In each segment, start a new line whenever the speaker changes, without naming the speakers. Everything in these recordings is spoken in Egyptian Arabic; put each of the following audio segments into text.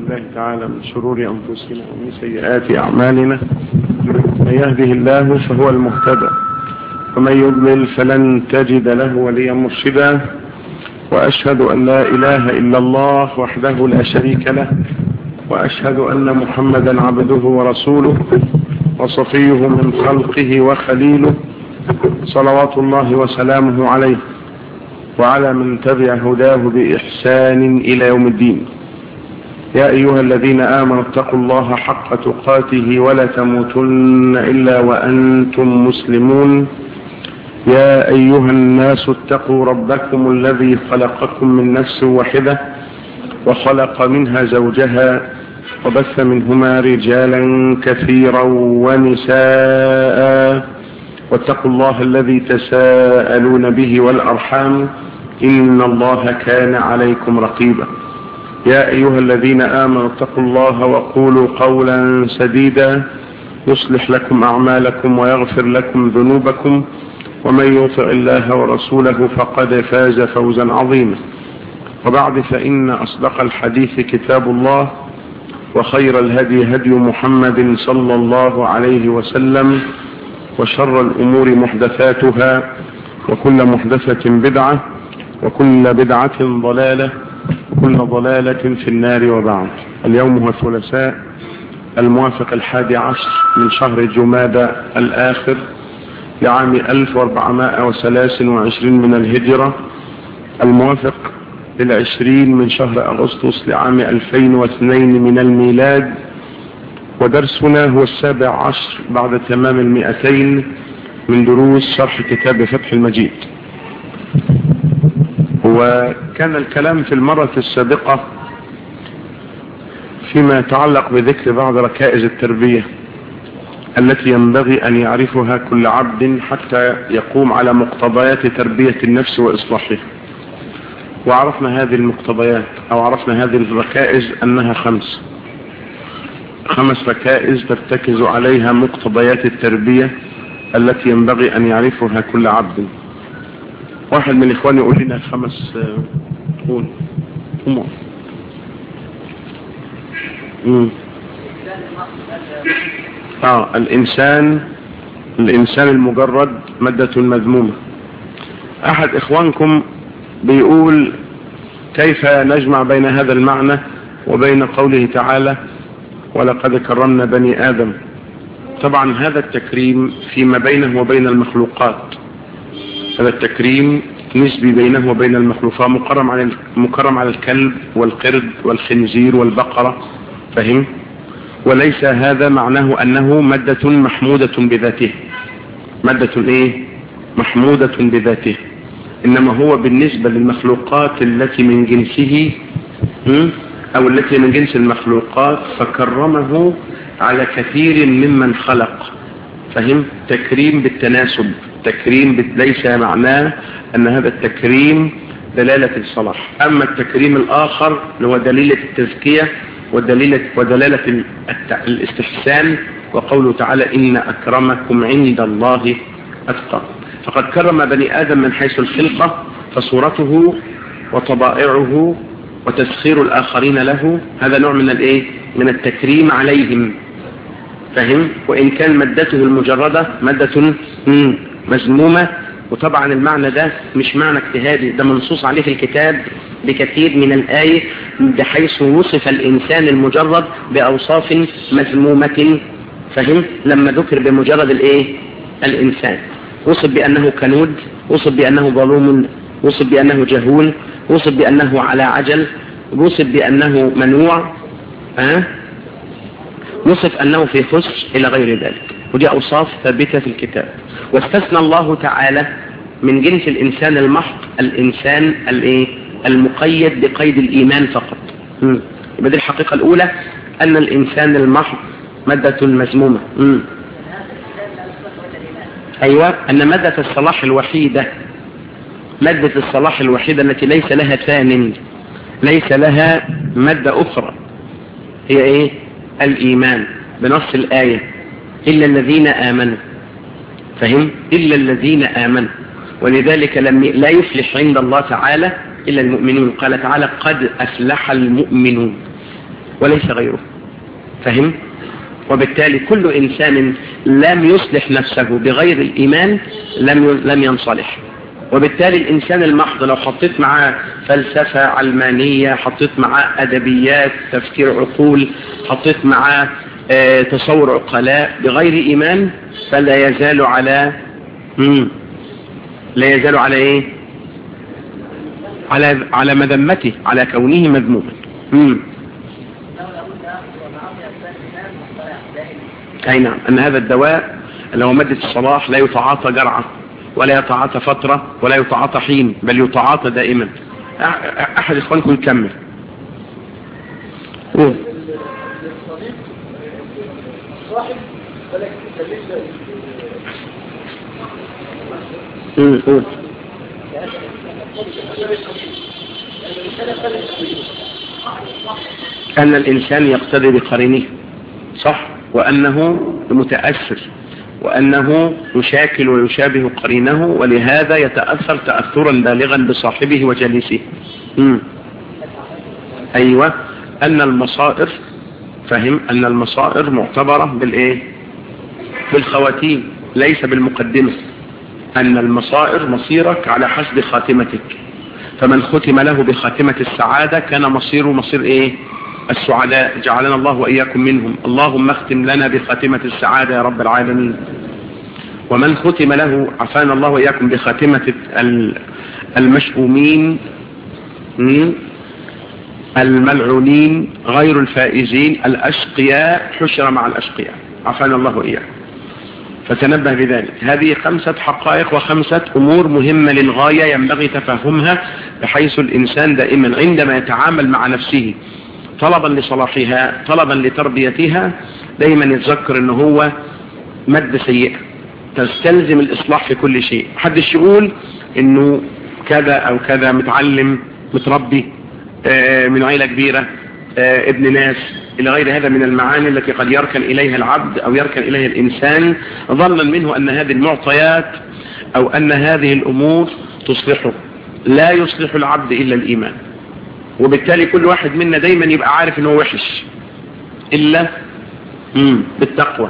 بالله تعالى من شرور أنفسنا ومن سيئات أعمالنا من يهده الله فهو المهتدى ومن يضلل فلن تجد له وليا مرشدا وأشهد أن لا إله إلا الله وحده لا شريك له وأشهد أن محمدا عبده ورسوله وصفيه من خلقه وخليله صلوات الله وسلامه عليه وعلى من تبع هداه بإحسان إلى يوم الدين يا أيها الذين آمنوا اتقوا الله حق تقاته ولا تموتن إلا وأنتم مسلمون يا أيها الناس اتقوا ربكم الذي خلقكم من نفس واحدة وخلق منها زوجها وبث منهما رجالا كثيرا ونساء واتقوا الله الذي تساءلون به والأرحام إن الله كان عليكم رقيبا يا أيها الذين آمنوا اتقوا الله وقولوا قولا سديدا يصلح لكم أعمالكم ويغفر لكم ذنوبكم ومن يطع الله ورسوله فقد فاز فوزا عظيما وبعد فإن أصدق الحديث كتاب الله وخير الهدي هدي محمد صلى الله عليه وسلم وشر الأمور محدثاتها وكل محدثة بدعة وكل بدعة ضلالة وكل ضلالة في النار وبعد اليوم هو الثلاثاء الموافق الحادي عشر من شهر جمادى الآخر لعام 1423 من الهجرة الموافق للعشرين من شهر أغسطس لعام 2002 من الميلاد ودرسنا هو السابع عشر بعد تمام المئتين من دروس شرح كتاب فتح المجيد وكان الكلام في المرة السابقة فيما يتعلق بذكر بعض ركائز التربية التي ينبغي أن يعرفها كل عبد حتى يقوم على مقتضيات تربية النفس وإصلاحها وعرفنا هذه المقتضيات أو عرفنا هذه الركائز أنها خمس خمس ركائز ترتكز عليها مقتضيات التربية التي ينبغي أن يعرفها كل عبد واحد من الإخوان يقول لنا خمس قول أمور آه الإنسان الإنسان المجرد مادة مذمومة أحد إخوانكم بيقول كيف نجمع بين هذا المعنى وبين قوله تعالى ولقد كرمنا بني آدم طبعا هذا التكريم فيما بينه وبين المخلوقات هذا التكريم نسبي بينه وبين المخلوقات مكرم على مكرم على الكلب والقرد والخنزير والبقرة فهم وليس هذا معناه أنه مادة محمودة بذاته مادة ايه محمودة بذاته إنما هو بالنسبة للمخلوقات التي من جنسه أو التي من جنس المخلوقات فكرمه على كثير ممن خلق فهم تكريم بالتناسب تكريم ليس معناه أن هذا التكريم دلالة الصلاح أما التكريم الآخر اللي هو دليلة التزكية ودليلة ودلالة الاستحسان وقوله تعالى إن أكرمكم عند الله أتقاكم فقد كرم بني آدم من حيث الخلقة فصورته وطبائعه وتسخير الآخرين له هذا نوع من الايه من التكريم عليهم فهم وإن كان مادته المجردة مادة مذمومة وطبعا المعنى ده مش معنى اجتهادي ده منصوص عليه في الكتاب بكثير من الآية بحيث وصف الإنسان المجرد بأوصاف مذمومة فهم لما ذكر بمجرد الايه الإنسان وصف بأنه كنود وصف بأنه ظلوم وصف بأنه جهول وصف بأنه على عجل وصف بأنه منوع أه؟ وصف أنه في خش إلى غير ذلك ودي أوصاف ثابتة في الكتاب واستثنى الله تعالى من جنس الإنسان المحض الإنسان الايه المقيد بقيد الإيمان فقط يبقى دي الحقيقة الأولى أن الإنسان المحض مادة مذمومة أيوة أن مادة الصلاح الوحيدة مادة الصلاح الوحيدة التي ليس لها ثان ليس لها مادة أخرى هي إيه الإيمان بنص الآية إلا الذين آمنوا فهم إلا الذين آمنوا ولذلك لم لا يفلح عند الله تعالى إلا المؤمنون قال تعالى قد أفلح المؤمنون
وليس غيره فهم وبالتالي كل إنسان لم يصلح نفسه بغير الإيمان لم لم ينصلح وبالتالي الإنسان المحض لو حطيت معاه فلسفة علمانية حطيت معاه أدبيات تفكير عقول حطيت معاه اه تصور عقلاء بغير إيمان فلا يزال على مم. لا يزال على إيه على على مذمته على كونه مذموما مم. أي نعم أن هذا الدواء اللي هو مادة الصلاح لا يتعاطى جرعة ولا يتعاطى فترة ولا يتعاطى حين بل يتعاطى دائما أحد إخوانكم يكمل قول قول أن الإنسان يقتدي بقرينه صح وأنه متأثر وأنه يشاكل ويشابه قرينه ولهذا يتأثر تأثرا بالغا بصاحبه وجليسه مم. أيوة أن المصائر فهم أن المصائر معتبرة بالإيه بالخواتيم ليس بالمقدمة أن المصائر مصيرك على حسب خاتمتك فمن ختم له بخاتمة السعادة كان مصيره مصير إيه السعداء جعلنا الله وإياكم منهم اللهم اختم لنا بخاتمة السعادة يا رب العالمين ومن ختم له عفانا الله وإياكم بخاتمة المشؤومين الملعونين غير الفائزين الأشقياء حشر مع الأشقياء عفانا الله وإياكم فتنبه بذلك هذه خمسة حقائق وخمسة أمور مهمة للغاية ينبغي تفهمها بحيث الإنسان دائما عندما يتعامل مع نفسه طلبا لصلاحها طلبا لتربيتها دايما يتذكر ان هو مادة سيئة تستلزم الاصلاح في كل شيء محدش يقول انه كذا او كذا متعلم متربي آه من عيلة كبيرة آه ابن ناس الى غير هذا من المعاني التي قد يركن اليها العبد او يركن اليها الانسان ظنا منه ان هذه المعطيات او ان هذه الامور تصلحه لا يصلح العبد الا الايمان وبالتالي كل واحد منا دايما يبقى عارف انه وحش الا مم. بالتقوى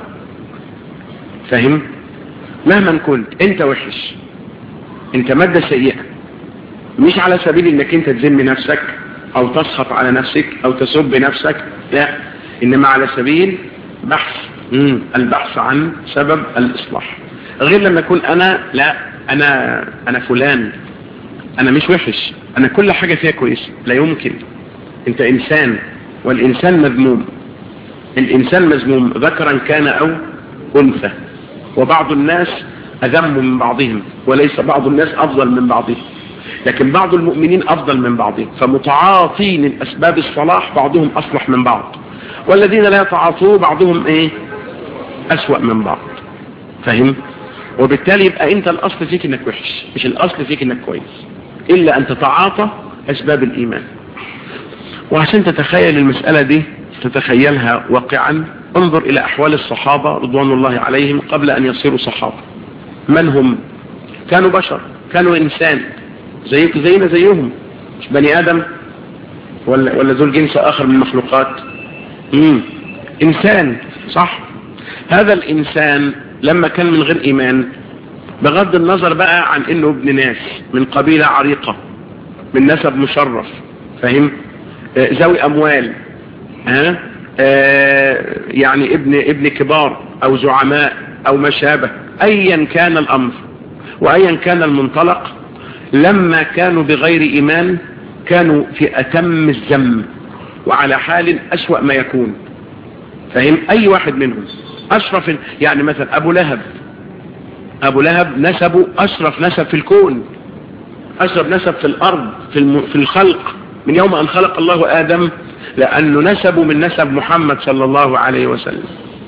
فهم مهما كنت انت وحش انت مادة سيئة مش على سبيل انك انت تذم نفسك او تسخط على نفسك او تسب نفسك لا انما على سبيل بحث مم. البحث عن سبب الاصلاح غير لما اكون انا لا انا انا فلان انا مش وحش انا كل حاجة فيها كويسة لا يمكن انت انسان والانسان مذموم الانسان مذموم ذكرا كان او انثى وبعض الناس اذم من بعضهم وليس بعض الناس افضل من بعضهم لكن بعض المؤمنين افضل من بعضهم فمتعاطين الاسباب الصلاح بعضهم اصلح من بعض والذين لا يتعاطوا بعضهم ايه اسوأ من بعض فهم وبالتالي يبقى انت الاصل فيك انك وحش مش الاصل فيك انك كويس إلا أن تتعاطى أسباب الإيمان وعشان تتخيل المسألة دي تتخيلها واقعا انظر إلى أحوال الصحابة رضوان الله عليهم قبل أن يصيروا صحابة من هم كانوا بشر كانوا إنسان زيك زينا زيهم مش بني آدم ولا, ولا ذو الجنس آخر من المخلوقات مم. إنسان صح هذا الإنسان لما كان من غير إيمان بغض النظر بقى عن انه ابن ناس من قبيلة عريقة من نسب مشرف فاهم آه ذوي اموال ها آه يعني ابن ابن كبار او زعماء او ما شابه ايا كان الامر وايا كان المنطلق لما كانوا بغير ايمان كانوا في اتم الذم وعلى حال اسوأ ما يكون فاهم اي واحد منهم اشرف يعني مثلا ابو لهب ابو لهب نسبه اشرف نسب في الكون اشرف نسب في الارض في, الم... في الخلق من يوم ان خلق الله ادم لانه نسبه من نسب محمد صلى الله عليه وسلم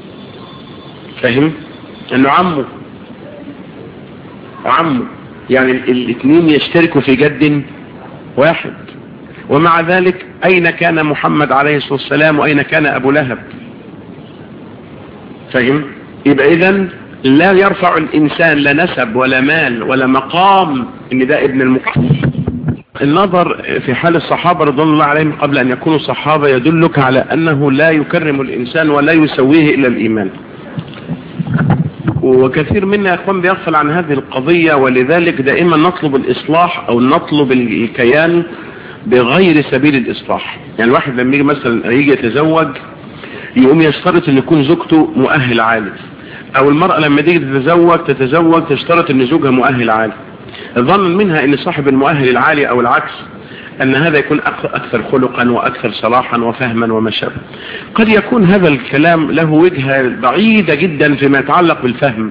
فهم انه عمه عمه يعني الاثنين يشتركوا في جد واحد ومع ذلك اين كان محمد عليه الصلاة والسلام واين كان ابو لهب فهم يبقى اذا لا يرفع الإنسان لا نسب ولا مال ولا مقام إن ده ابن المقام
النظر في حال الصحابة رضوان الله عليهم قبل أن يكونوا صحابة يدلك على أنه لا يكرم الإنسان ولا يسويه إلا الإيمان وكثير منا يا اخوان بيغفل عن هذه القضية ولذلك دائما نطلب الإصلاح أو نطلب الكيان بغير سبيل الإصلاح يعني الواحد لما يجي مثلا يجي يتزوج يقوم يشترط أن يكون زوجته مؤهل عالي أو المرأة لما تيجي تتزوج تتزوج تشترط أن زوجها مؤهل عالي ظنا منها أن صاحب المؤهل العالي أو العكس أن هذا يكون أكثر خلقا وأكثر صلاحا وفهما وما شابه قد يكون هذا الكلام له وجهة بعيدة جدا فيما يتعلق بالفهم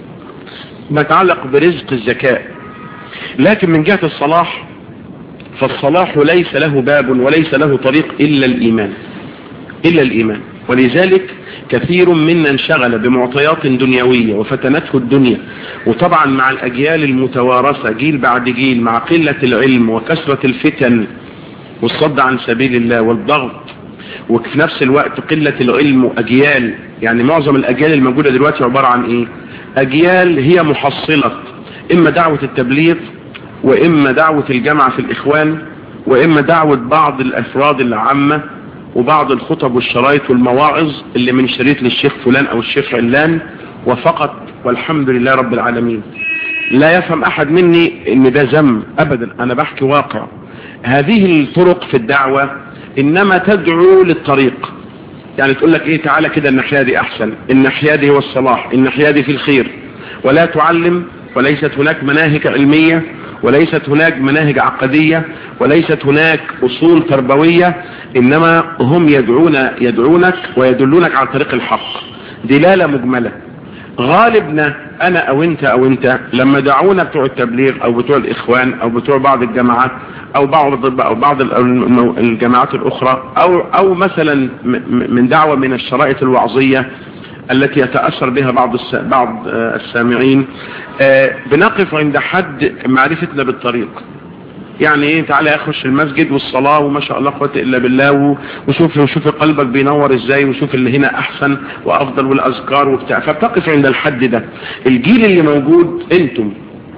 ما يتعلق برزق الذكاء لكن من جهة الصلاح فالصلاح ليس له باب وليس له طريق إلا الإيمان إلا الإيمان ولذلك كثير منا انشغل بمعطيات دنيوية وفتنته الدنيا وطبعا مع الأجيال المتوارثة جيل بعد جيل مع قلة العلم وكثرة الفتن والصد عن سبيل الله والضغط وفي نفس الوقت قلة العلم وأجيال يعني معظم الأجيال الموجودة دلوقتي عبارة عن إيه أجيال هي محصلة إما دعوة التبليغ وإما دعوة الجامعة في الإخوان وإما دعوة بعض الأفراد العامة وبعض الخطب والشرايط والمواعظ اللي من شريط للشيخ فلان او الشيخ علان وفقط والحمد لله رب العالمين لا يفهم احد مني ان ده ذم ابدا انا بحكي واقع هذه الطرق في الدعوة انما تدعو للطريق يعني تقول لك ايه تعالى كده الناحيه دي احسن الناحيه دي هو الصلاح الناحيه دي في الخير ولا تعلم وليست هناك مناهج علمية وليست هناك مناهج عقدية وليست هناك أصول تربوية إنما هم يدعون يدعونك ويدلونك على طريق الحق دلالة مجملة غالبنا أنا أو أنت أو أنت لما دعونا بتوع التبليغ أو بتوع الإخوان أو بتوع بعض الجماعات أو بعض أو بعض الجماعات الأخرى أو أو مثلا من دعوة من الشرائط الوعظية التي يتأثر بها بعض بعض السامعين بنقف عند حد معرفتنا بالطريق يعني ايه تعالى اخش المسجد والصلاة وما شاء الله قوة الا بالله وشوف وشوف قلبك بينور ازاي وشوف اللي هنا احسن وافضل والاذكار وبتاع فبتقف عند الحد ده الجيل اللي موجود انتم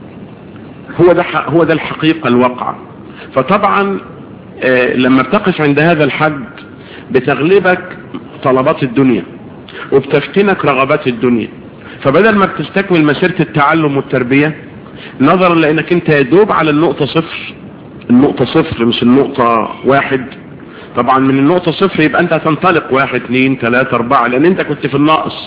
هو ده هو ده الحقيقة الواقعة فطبعا آه لما بتقف عند هذا الحد بتغلبك طلبات الدنيا وبتفتنك رغبات الدنيا فبدل ما بتستكمل مسيرة التعلم والتربية نظرا لانك انت يدوب على النقطة صفر النقطة صفر مش النقطة واحد طبعا من النقطة صفر يبقى انت هتنطلق واحد اثنين ثلاثة اربعة لان انت كنت في الناقص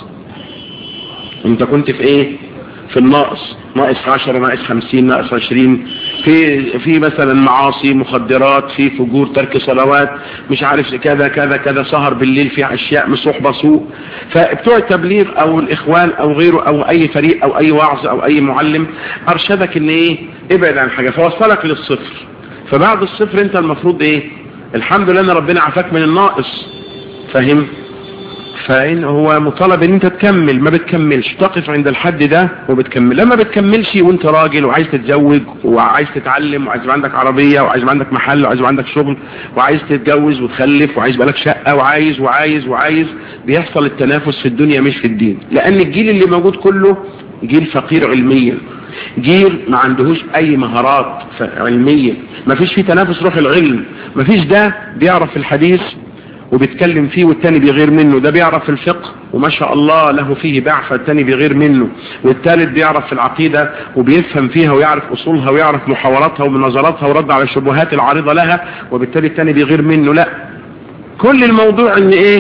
انت كنت في ايه في الناقص ناقص عشرة ناقص خمسين ناقص عشرين في في مثلا معاصي مخدرات في فجور ترك صلوات مش عارف كذا كذا كذا سهر بالليل في اشياء مصحبة سوء فبتوع التبليغ او الاخوان او غيره او اي فريق او اي وعظ او اي معلم ارشدك ان ايه ابعد عن حاجة فوصلك للصفر فبعد الصفر انت المفروض ايه الحمد لله ان ربنا عافاك من الناقص فاهم فإن هو مطالب ان انت تكمل ما بتكملش تقف عند الحد ده وبتكمل لما بتكملش وانت راجل وعايز تتزوج وعايز تتعلم وعايز يبقى عندك عربية وعايز يبقى عندك محل وعايز يبقى عندك شغل وعايز تتجوز وتخلف وعايز يبقى لك شقة وعايز وعايز وعايز بيحصل التنافس في الدنيا مش في الدين لان الجيل اللي موجود كله جيل فقير علميا جيل ما عندهوش اي مهارات علمية ما فيش فيه تنافس روح العلم ما فيش ده بيعرف الحديث وبيتكلم فيه والتاني بيغير منه ده بيعرف الفقه وما شاء الله له فيه باع فالتاني بيغير منه والتالت بيعرف في العقيدة وبيفهم فيها ويعرف أصولها ويعرف محاوراتها ومناظراتها ورد على الشبهات العارضة لها وبالتالي التاني بيغير منه لا كل الموضوع ان ايه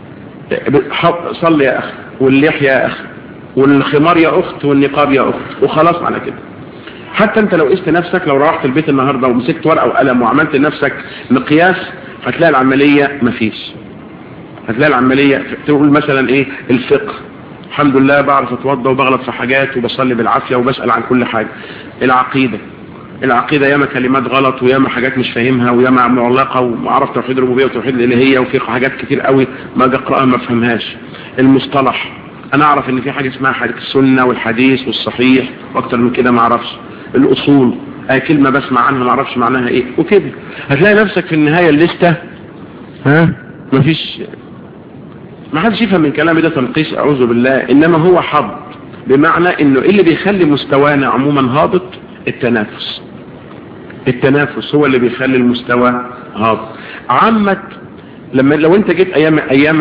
صل يا اخي واللحية يا اخي والخمار يا اخت والنقاب يا اخت وخلاص على كده حتى انت لو قست نفسك لو روحت البيت النهاردة ومسكت ورقة وقلم وعملت لنفسك مقياس هتلاقي العملية مفيش هتلاقي العملية تقول مثلا ايه الفقه الحمد لله بعرف اتوضى وبغلط في حاجات وبصلي بالعافية وبسأل عن كل حاجة العقيدة العقيدة ياما كلمات غلط وياما حاجات مش فاهمها وياما معلقة وعرف توحيد الربوبية وتوحيد الالهية وفي حاجات كتير قوي ما اجي اقراها ما افهمهاش المصطلح انا اعرف ان في حاجة اسمها حديث السنة والحديث والصحيح واكتر من كده ما اعرفش الاصول اي كلمة بسمع عنها ما اعرفش معناها ايه وكده هتلاقي نفسك في النهاية الليستة ها مفيش ما حدش يفهم من كلامي ده تنقيس اعوذ بالله انما هو حظ بمعنى انه اللي بيخلي مستوانا عموما هابط التنافس التنافس هو اللي بيخلي المستوى هابط عامة لما لو انت جيت ايام ايام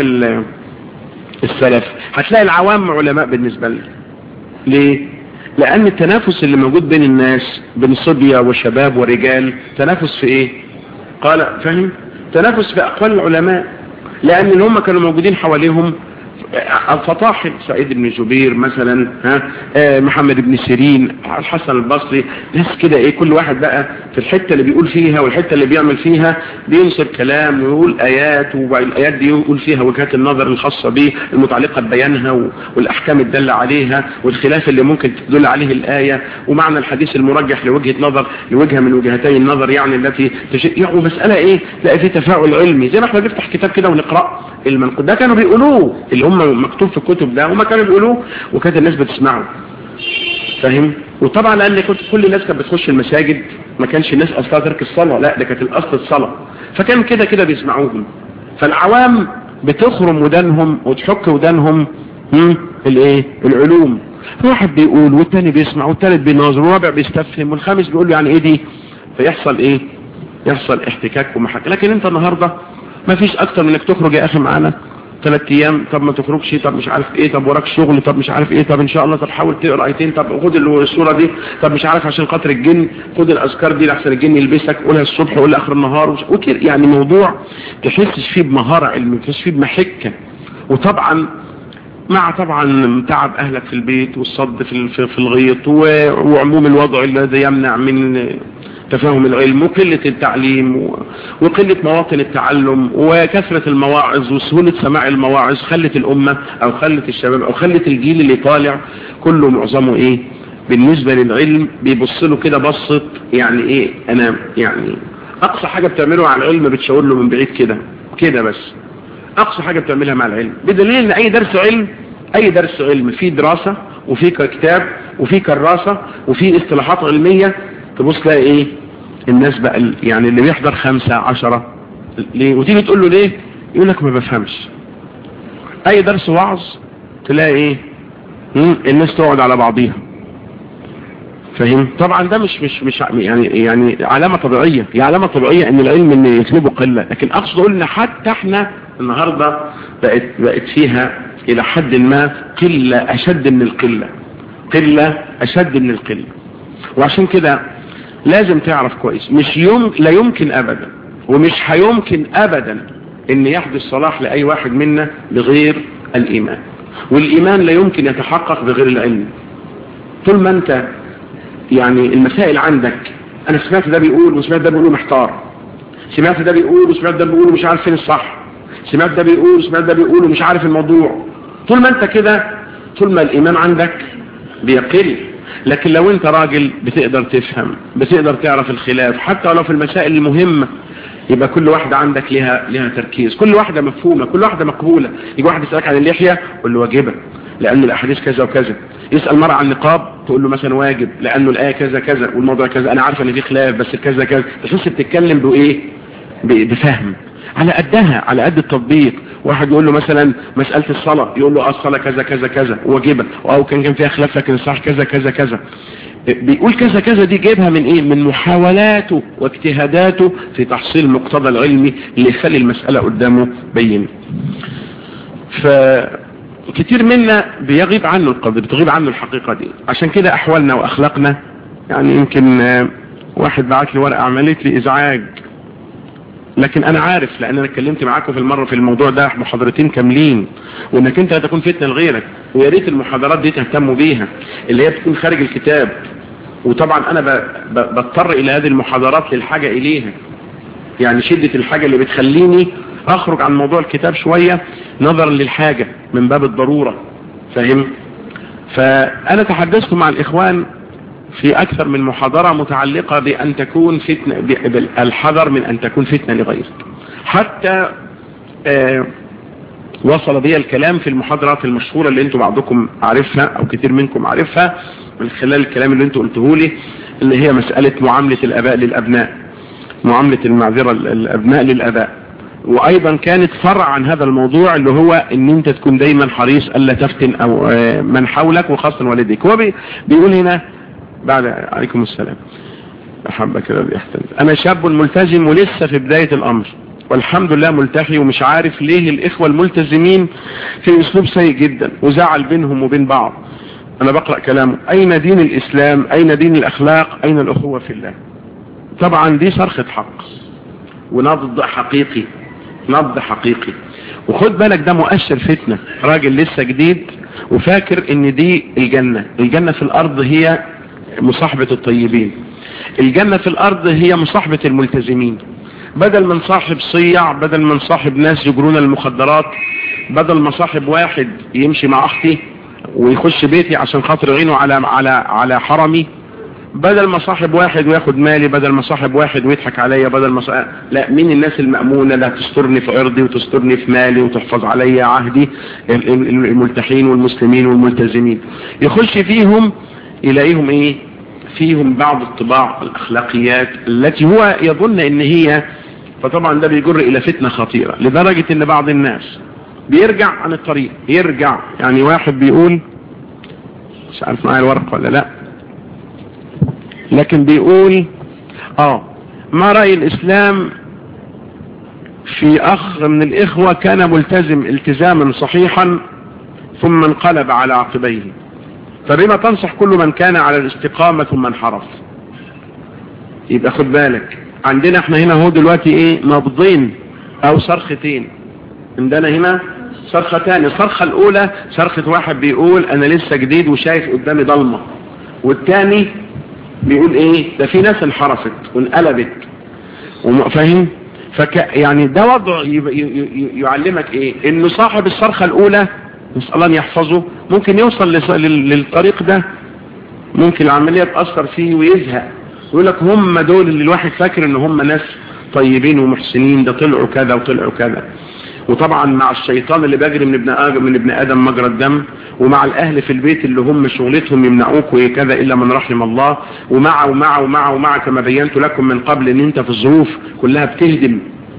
السلف هتلاقي العوام علماء بالنسبة لي ليه لان التنافس اللي موجود بين الناس بين صبية وشباب ورجال تنافس في ايه قال فهم تنافس في اقوال العلماء لان اللي هم كانوا موجودين حواليهم الفطاحل سعيد بن جبير مثلا ها آه محمد بن سيرين الحسن البصري ناس كده ايه كل واحد بقى في الحتة اللي بيقول فيها والحتة اللي بيعمل فيها بينصر كلام ويقول ايات والايات دي يقول فيها وجهات النظر الخاصة به المتعلقة ببيانها والاحكام الدالة عليها والخلاف اللي ممكن تدل عليه الاية ومعنى الحديث المرجح لوجهة نظر لوجهة من وجهتي النظر يعني التي يعني مسألة ايه لا في تفاعل علمي زي ما احنا بنفتح كتاب كده ونقرأ المنقود ده كانوا بيقولوه اللي هم مكتوب في الكتب ده وما كانوا بيقولوه وكانت الناس بتسمعه فاهم وطبعا لان كنت كل الناس كانت بتخش المساجد ما كانش الناس اصلا ترك الصلاة لا ده كانت الاصل الصلاة فكان كده كده بيسمعوهم فالعوام بتخرم ودانهم وتحك ودانهم الايه العلوم واحد بيقول والتاني بيسمع والتالت بيناظر والرابع بيستفهم والخامس بيقول له يعني ايه دي فيحصل ايه يحصل احتكاك ومحك لكن انت النهاردة ما فيش اكتر من انك تخرج يا اخي معانا ثلاث ايام طب ما تخرجش طب مش عارف ايه طب وراك شغل طب مش عارف ايه طب ان شاء الله طب حاول تقرا ايتين طب خد الصوره دي طب مش عارف عشان خاطر الجن خد الاذكار دي لحسن الجن يلبسك قولها الصبح وقولها اخر النهار وكده يعني موضوع تحسش فيه بمهاره علميه تحسش فيه بمحكه وطبعا مع طبعا تعب اهلك في البيت والصد في في الغيط وعموم الوضع الذي يمنع من تفاهم العلم وقلة التعليم وقلة مواطن التعلم وكثرة المواعظ وسهولة سماع المواعظ خلت الأمة أو خلت الشباب أو خلت الجيل اللي طالع كله معظمه إيه بالنسبة للعلم بيبص له كده بصة يعني إيه أنا يعني أقصى حاجة بتعمله على العلم بتشاور له من بعيد كده كده بس أقصى حاجة بتعملها مع العلم بدليل إن أي درس علم أي درس علم فيه دراسة وفيه كتاب وفيه كراسة وفيه اصطلاحات علمية تبص تلاقي ايه الناس بقى يعني اللي بيحضر خمسة عشرة ليه وتيجي تقول له ليه يقول لك ما بفهمش اي درس وعظ تلاقي ايه الناس تقعد على بعضيها فاهم طبعا ده مش مش مش يعني يعني علامه طبيعيه هي علامه طبيعيه ان العلم ان يسلبه قله لكن اقصد اقول ان حتى احنا النهارده بقت بقت فيها الى حد ما قله اشد من القله قله اشد من القله وعشان كده لازم تعرف كويس مش يوم لا يمكن ابدا ومش هيمكن ابدا ان يحدث صلاح لاي واحد منا بغير الايمان والايمان لا يمكن يتحقق بغير العلم طول ما انت يعني المسائل عندك انا سمعت ده بيقول وسمعت ده بيقول محتار سمعت ده بيقول وسمعت ده بيقول ومش عارف فين الصح سمعت ده بيقول وسمعت ده بيقول ومش عارف الموضوع طول ما انت كده طول ما الايمان عندك بيقل لكن لو انت راجل بتقدر تفهم بتقدر تعرف الخلاف حتى لو في المسائل المهمة يبقى كل واحدة عندك لها لها تركيز كل واحدة مفهومة كل واحدة مقبولة يجي واحد يسألك عن اللحية قول له واجبة لأن الأحاديث كذا وكذا يسأل مرة عن النقاب تقول له مثلا واجب لأنه الآية كذا كذا والموضوع كذا أنا عارفة إن في خلاف بس كذا كذا تحس بتتكلم بإيه بفهم على قدها على قد التطبيق واحد يقول له مثلا مسألة الصلاة يقول له الصلاة كذا كذا كذا واجبة أو كان كان فيها خلاف لكن الصح كذا كذا كذا بيقول كذا كذا دي جايبها من ايه من محاولاته واجتهاداته في تحصيل المقتضى العلمي اللي يخلي المسألة قدامه بين فكتير منا بيغيب عنه القضية بتغيب عنه الحقيقة دي عشان كده احوالنا واخلاقنا يعني يمكن واحد بعت لي ورقة عملت لي ازعاج لكن انا عارف لان انا اتكلمت معاكم في المرة في الموضوع ده محاضرتين كاملين وانك انت هتكون فتنة لغيرك ويا ريت المحاضرات دي تهتموا بيها اللي هي بتكون خارج الكتاب وطبعا انا ب... ب... بضطر الى هذه المحاضرات للحاجة اليها يعني شدة الحاجة اللي بتخليني اخرج عن موضوع الكتاب شوية نظرا للحاجة من باب الضرورة فاهم فانا تحدثت مع الاخوان في اكثر من محاضرة متعلقة بان تكون فتنة بالحذر من ان تكون فتنة لغيرك حتى آه وصل بي الكلام في المحاضرات المشهورة اللي انتم بعضكم عارفها او كثير منكم عارفها من خلال الكلام اللي انتم قلته لي اللي هي مسألة معاملة الاباء للابناء معاملة المعذرة الابناء للاباء وايضا كانت فرع عن هذا الموضوع اللي هو ان انت تكون دايما حريص الا تفتن او من حولك وخاصة والديك هو بيقول هنا بعد عليكم السلام أحبك الذي يحتمل أنا شاب ملتزم ولسه في بداية الأمر والحمد لله ملتحي ومش عارف ليه الإخوة الملتزمين في أسلوب سيء جدا وزعل بينهم وبين بعض أنا بقرأ كلامه أين دين الإسلام أين دين الأخلاق أين الأخوة في الله طبعا دي صرخة حق ونبض حقيقي نبض حقيقي وخد بالك ده مؤشر فتنة راجل لسه جديد وفاكر ان دي الجنة الجنة في الارض هي مصاحبة الطيبين الجنة في الارض هي مصاحبة الملتزمين بدل من صاحب صيع بدل من صاحب ناس يجرون المخدرات بدل ما صاحب واحد يمشي مع اختي ويخش بيتي عشان خاطر يعينه على على على حرمي بدل ما صاحب واحد وياخد مالي بدل ما صاحب واحد ويضحك عليا بدل ما صاحب لا مين الناس المأمونة اللي هتسترني في عرضي وتسترني في مالي وتحفظ عليا عهدي الملتحين والمسلمين والملتزمين يخش فيهم يلاقيهم ايه فيهم بعض الطباع الاخلاقيات التي هو يظن ان هي فطبعا ده بيجر الى فتنة خطيرة لدرجة ان بعض الناس بيرجع عن الطريق يرجع يعني واحد بيقول مش عارف معايا الورق ولا لا لكن بيقول اه ما رأي الاسلام في اخ من الاخوة كان ملتزم التزاما صحيحا ثم انقلب على عقبيه فبما تنصح كل من كان على الاستقامة ثم انحرف يبقى خد بالك عندنا احنا هنا هو دلوقتي ايه نبضين او صرختين عندنا هنا صرختان الصرخة الاولى صرخة واحد بيقول انا لسه جديد وشايف قدامي ضلمة والتاني بيقول ايه ده في ناس انحرفت وانقلبت فاهم فك يعني ده وضع يعلمك ايه انه صاحب الصرخة الاولى نسأل الله ان يحفظه ممكن يوصل للطريق ده ممكن العملية تأثر فيه ويزهق يقول لك هم دول اللي الواحد فاكر ان هم ناس طيبين ومحسنين ده طلعوا كذا وطلعوا كذا وطبعا مع الشيطان اللي بيجري من ابن آدم من ابن ادم مجرى الدم ومع الاهل في البيت اللي هم شغلتهم يمنعوك وكذا الا من رحم الله ومع ومع ومع ومع كما بينت لكم من قبل ان انت في الظروف كلها بتهدم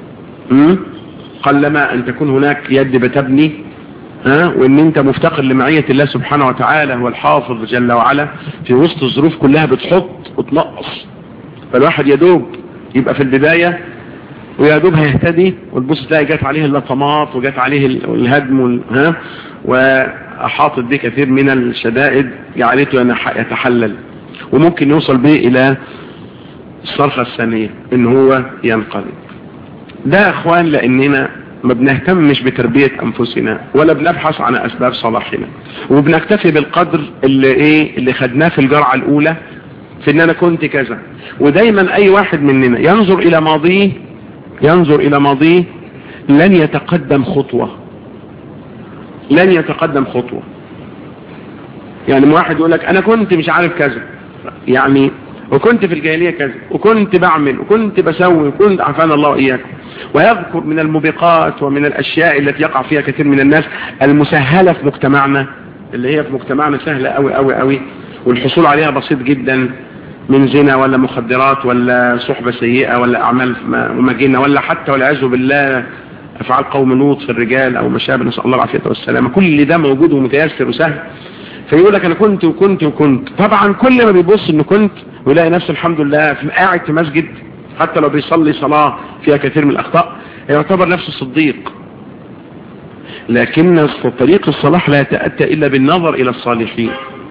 قلما ان تكون هناك يد بتبني ها وان انت مفتقر لمعية الله سبحانه وتعالى هو الحافظ جل وعلا في وسط الظروف كلها بتحط وتنقص فالواحد يدوب يبقى في البداية ويا دوب هيهتدي وتبص تلاقي جات عليه اللطمات وجات عليه الهدم وال... ها واحاطت به كثير من الشدائد جعلته يتحلل وممكن يوصل به الى الصرخة الثانية ان هو ينقلب ده اخوان لاننا ما بنهتمش بتربية انفسنا ولا بنبحث عن اسباب صلاحنا وبنكتفي بالقدر اللي ايه اللي خدناه في الجرعة الاولى في ان انا كنت كذا ودايما اي واحد مننا ينظر الى ماضيه ينظر الى ماضيه لن يتقدم خطوة لن يتقدم خطوة يعني واحد يقول لك انا كنت مش عارف كذا يعني وكنت في الجاهلية كذا وكنت بعمل وكنت بسوي وكنت عفانا الله وإياكم ويذكر من الموبقات ومن الأشياء التي يقع فيها كثير من الناس المسهلة في مجتمعنا اللي هي في مجتمعنا سهلة قوي قوي قوي والحصول عليها بسيط جدا من زنا ولا مخدرات ولا صحبة سيئة ولا أعمال مجنة ولا حتى والعياذ بالله أفعال قوم لوط في الرجال أو مشابه نسأل الله العافية والسلامة كل ده موجود ومتيسر وسهل فيقول لك أنا كنت وكنت وكنت طبعا كل ما بيبص إنه كنت ويلاقي نفسه الحمد لله في قاعد في مسجد حتى لو بيصلي صلاة فيها كثير من الأخطاء يعتبر نفسه صديق لكن طريق الصلاح لا يتأتى إلا بالنظر إلى الصالحين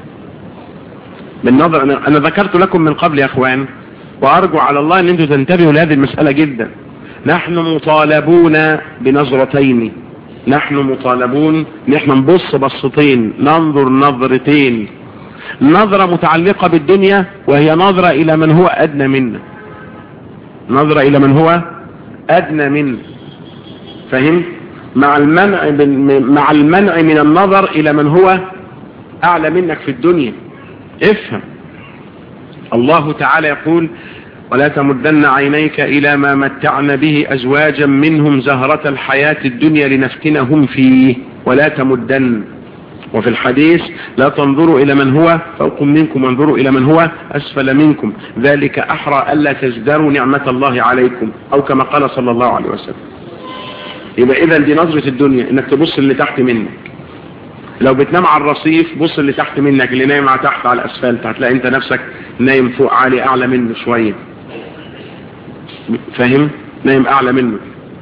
بالنظر أنا, أنا ذكرت لكم من قبل يا أخوان وأرجو على الله أن أنتم تنتبهوا لهذه المسألة جدا نحن مطالبون بنظرتين نحن مطالبون نحن نبص بصتين ننظر نظرتين نظرة متعلقة بالدنيا وهي نظرة إلى من هو أدنى منا نظرة إلى من هو أدنى منا فهم مع المنع مع المنع من النظر إلى من هو أعلى منك في الدنيا افهم الله تعالى يقول ولا تمدن عينيك إلى ما متعنا به أزواجا منهم زهرة الحياة الدنيا لنفتنهم فيه ولا تمدن وفي الحديث لا تنظروا إلى من هو فوق منكم وانظروا إلى من هو أسفل منكم ذلك أحرى ألا تزدروا نعمة الله عليكم أو كما قال صلى الله عليه وسلم يبقى إذا دي نظرة الدنيا إنك تبص اللي تحت منك لو بتنام على الرصيف بص اللي تحت منك اللي نايم على تحت على الاسفلت هتلاقي انت نفسك نايم فوق عالي اعلى منه شوية فاهم نايم اعلى منه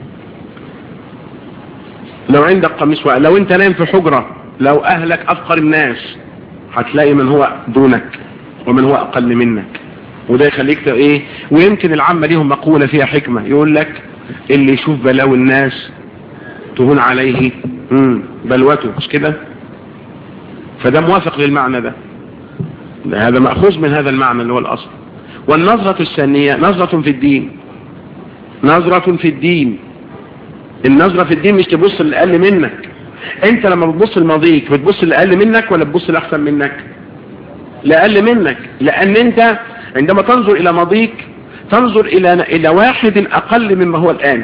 لو عندك قميص وقع لو انت نايم في حجرة لو اهلك افقر الناس هتلاقي من هو دونك ومن هو اقل منك وده يخليك ايه ويمكن العامة ليهم مقولة فيها حكمة يقول لك اللي يشوف بلاوي الناس تهون عليه مم. بلوته مش كده فده موافق للمعنى ده. ده هذا مأخوذ من هذا المعنى اللي هو الأصل والنظرة الثانية نظرة في الدين نظرة في الدين النظرة في الدين مش تبص للأقل منك انت لما بتبص لماضيك بتبص للأقل منك ولا بتبص لأحسن منك لأقل منك لأن انت عندما تنظر إلى ماضيك تنظر إلى إلى واحد أقل مما هو الآن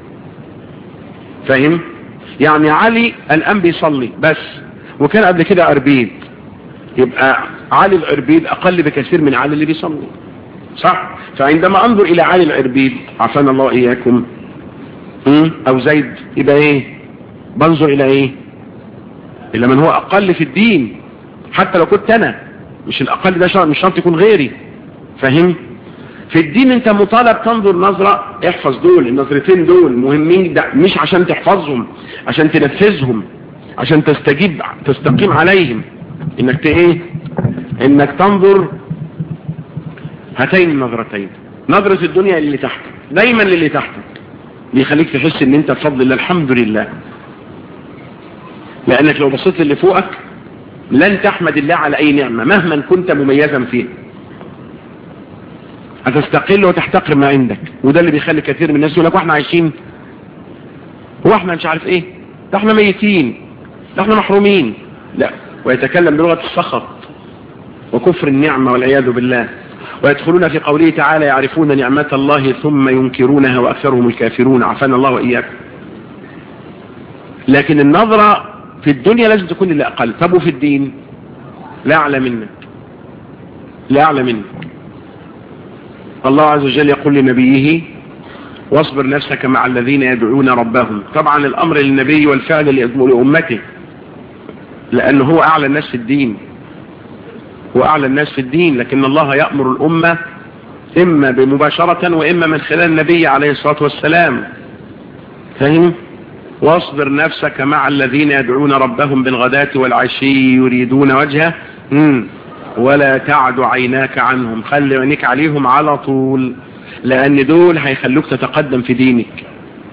فاهم يعني علي الآن بيصلي بس وكان قبل كده عربيد يبقى علي العربيد أقل بكثير من علي اللي بيصلي صح فعندما أنظر إلى علي العربيد عفانا الله إياكم أو زيد يبقى إيه بنظر إلى إيه إلى من هو أقل في الدين حتى لو كنت أنا مش الأقل ده شرط مش شرط يكون غيري فاهم في الدين انت مطالب تنظر نظرة احفظ دول النظرتين دول مهمين ده مش عشان تحفظهم عشان تنفذهم عشان تستجيب تستقيم عليهم انك ايه انك تنظر هاتين النظرتين نظرة الدنيا اللي تحتك دايما للي تحتك بيخليك تحس ان انت بفضل الله الحمد لله لانك لو بصيت اللي فوقك لن تحمد الله على اي نعمة مهما كنت مميزا فيه هتستقل وتحتقر ما عندك وده اللي بيخلي كثير من الناس يقول لك واحنا عايشين هو احنا مش عارف ايه ده احنا ميتين ده احنا محرومين لا ويتكلم بلغة السخط وكفر النعمة والعياذ بالله ويدخلون في قوله تعالى يعرفون نعمة الله ثم ينكرونها وأكثرهم الكافرون عفانا الله وإياكم لكن النظرة في الدنيا لازم تكون اللي أقل طب وفي الدين لا أعلى منك لا أعلى منك الله عز وجل يقول لنبيه واصبر نفسك مع الذين يدعون ربهم طبعا الأمر للنبي والفعل لأمته لأنه هو أعلى الناس في الدين هو أعلى الناس في الدين لكن الله يأمر الأمة إما بمباشرة وإما من خلال النبي عليه الصلاة والسلام فهم واصبر نفسك مع الذين يدعون ربهم بالغداة والعشي يريدون وجهه مم. ولا تعد عيناك عنهم خلي عينيك عليهم على طول لأن دول هيخلوك تتقدم في دينك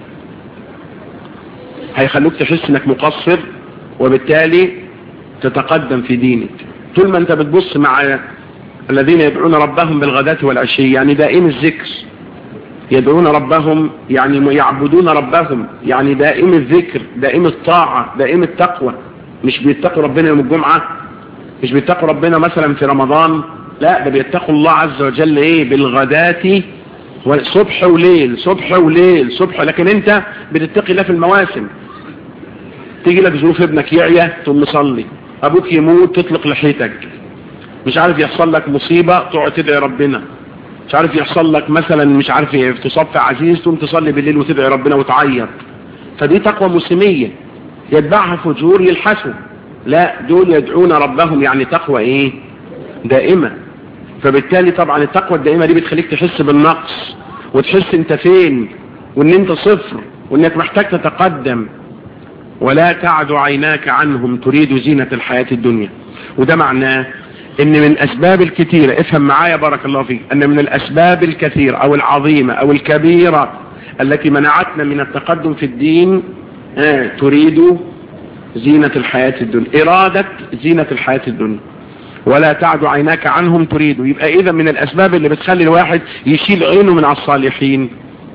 هيخلوك تحس انك مقصر وبالتالي تتقدم في دينك طول ما انت بتبص مع الذين يدعون ربهم بالغداة والعشي يعني دائم الذكر يدعون ربهم يعني يعبدون ربهم يعني دائم الذكر دائم الطاعة دائم التقوى مش بيتقوا ربنا يوم الجمعة مش بيتقوا ربنا مثلا في رمضان لا ده بيتقوا الله عز وجل ايه بالغداة صبح وليل صبح وليل صبح لكن انت بتتقي الله في المواسم تيجي لك ظروف ابنك يعيا تقوم مصلي ابوك يموت تطلق لحيتك مش عارف يحصل لك مصيبة تقعد تدعي ربنا مش عارف يحصل لك مثلا مش عارف ايه تصاب في عزيز تقوم تصلي بالليل وتدعي ربنا وتعيط فدي تقوى مسلمية يتبعها فجور يلحسوا لا دول يدعون ربهم يعني تقوى ايه دائمة فبالتالي طبعا التقوى الدائمة دي بتخليك تحس بالنقص وتحس انت فين وان انت صفر وانك محتاج تتقدم ولا تعد عيناك عنهم تريد زينة الحياة الدنيا وده معناه ان من الاسباب الكثيرة افهم معايا بارك الله فيك ان من الاسباب الكثيرة او العظيمة او الكبيرة التي منعتنا من التقدم في الدين آه تريد زينة الحياة الدنيا ارادة زينة الحياة الدنيا ولا تعد عيناك عنهم تريد يبقى اذا من الاسباب اللي بتخلي الواحد يشيل عينه من على الصالحين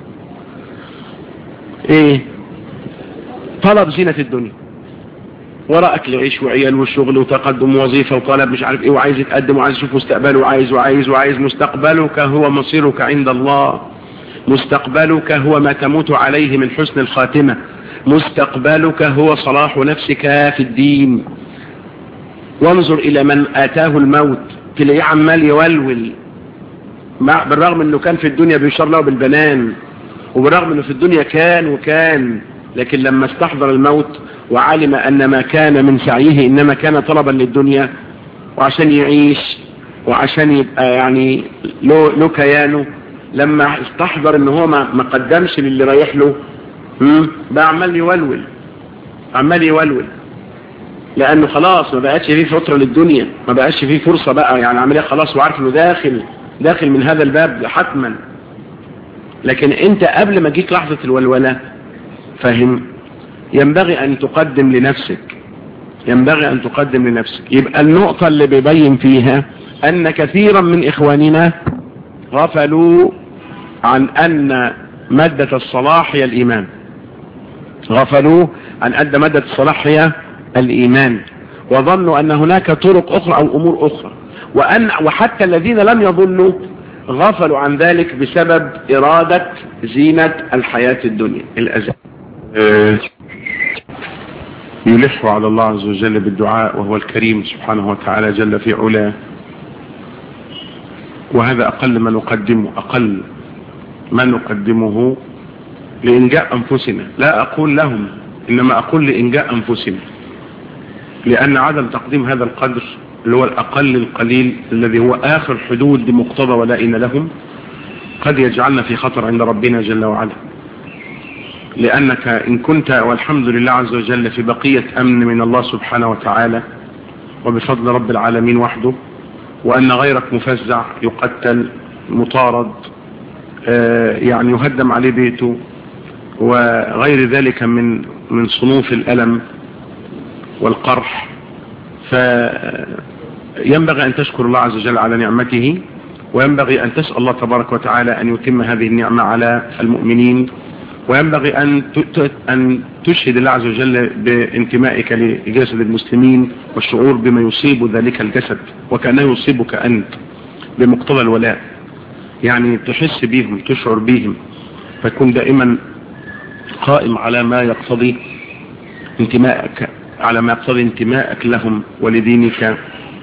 ايه طلب زينة الدنيا وراء اكل عيش وعيال وشغل وتقدم وظيفة وطلب مش عارف ايه وعايز يتقدم وعايز يشوف مستقبله وعايز وعايز وعايز مستقبلك هو مصيرك عند الله مستقبلك هو ما تموت عليه من حسن الخاتمة مستقبلك هو صلاح نفسك في الدين وانظر الى من اتاه الموت تلاقيه عمال يولول بالرغم انه كان في الدنيا بيشار له بالبنان وبالرغم انه في الدنيا كان وكان
لكن لما استحضر الموت وعلم ان ما كان من سعيه انما كان طلبا للدنيا وعشان يعيش وعشان يبقى يعني له له كيانه لما استحضر ان هو ما ما قدمش للي رايح له بقى عمال يولول عمال يولول لانه خلاص ما بقاش فيه فترة للدنيا ما بقاش فيه فرصة بقى يعني عملية خلاص وعارف انه داخل داخل من هذا الباب حتما لكن انت قبل ما جيت لحظة الولولة فهم ينبغي ان تقدم لنفسك ينبغي ان تقدم لنفسك يبقى النقطة اللي بيبين فيها ان كثيرا من اخواننا غفلوا عن ان مادة الصلاح هي الايمان غفلوا عن ان مادة الصلاح هي الايمان وظنوا ان هناك طرق اخرى او امور اخرى وأن وحتى الذين لم يظنوا غفلوا عن ذلك بسبب ارادة زينة الحياة الدنيا الازل
يلح على الله عز وجل بالدعاء وهو الكريم سبحانه وتعالى جل في علاه وهذا أقل ما نقدمه أقل ما نقدمه لإنجاء أنفسنا لا أقول لهم إنما أقول لإنجاء أنفسنا لأن عدم تقديم هذا القدر اللي هو الأقل القليل الذي هو آخر حدود مقتضى ولائنا لهم قد يجعلنا في خطر عند ربنا جل وعلا لأنك إن كنت والحمد لله عز وجل في بقية أمن من الله سبحانه وتعالى وبفضل رب العالمين وحده وأن غيرك مفزع يقتل مطارد يعني يهدم عليه بيته وغير ذلك من من صنوف الألم والقرح فينبغي أن تشكر الله عز وجل على نعمته وينبغي أن تسأل الله تبارك وتعالى أن يتم هذه النعمة على المؤمنين وينبغي أن أن تشهد الله عز وجل بانتمائك لجسد المسلمين والشعور بما يصيب ذلك الجسد وكأنه يصيبك أنت بمقتضى الولاء يعني تحس بهم تشعر بهم فكن دائما قائم على ما يقتضي انتمائك على ما يقتضي انتمائك لهم ولدينك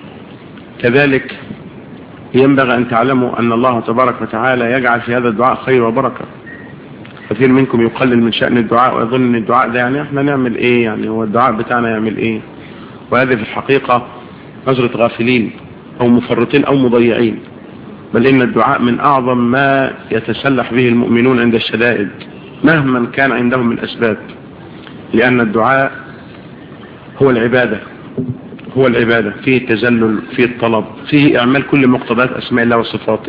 كذلك ينبغي أن تعلموا أن الله تبارك وتعالى يجعل في هذا الدعاء خير وبركة كثير منكم يقلل من شأن الدعاء ويظن ان الدعاء ده يعني احنا نعمل ايه يعني هو الدعاء بتاعنا يعمل ايه وهذه في الحقيقة نظرة غافلين او مفرطين او مضيعين بل ان الدعاء من اعظم ما يتسلح به المؤمنون عند الشدائد مهما كان عندهم من اسباب لان الدعاء هو العبادة هو العبادة فيه التزلل فيه الطلب فيه اعمال كل مقتضيات اسماء الله وصفاته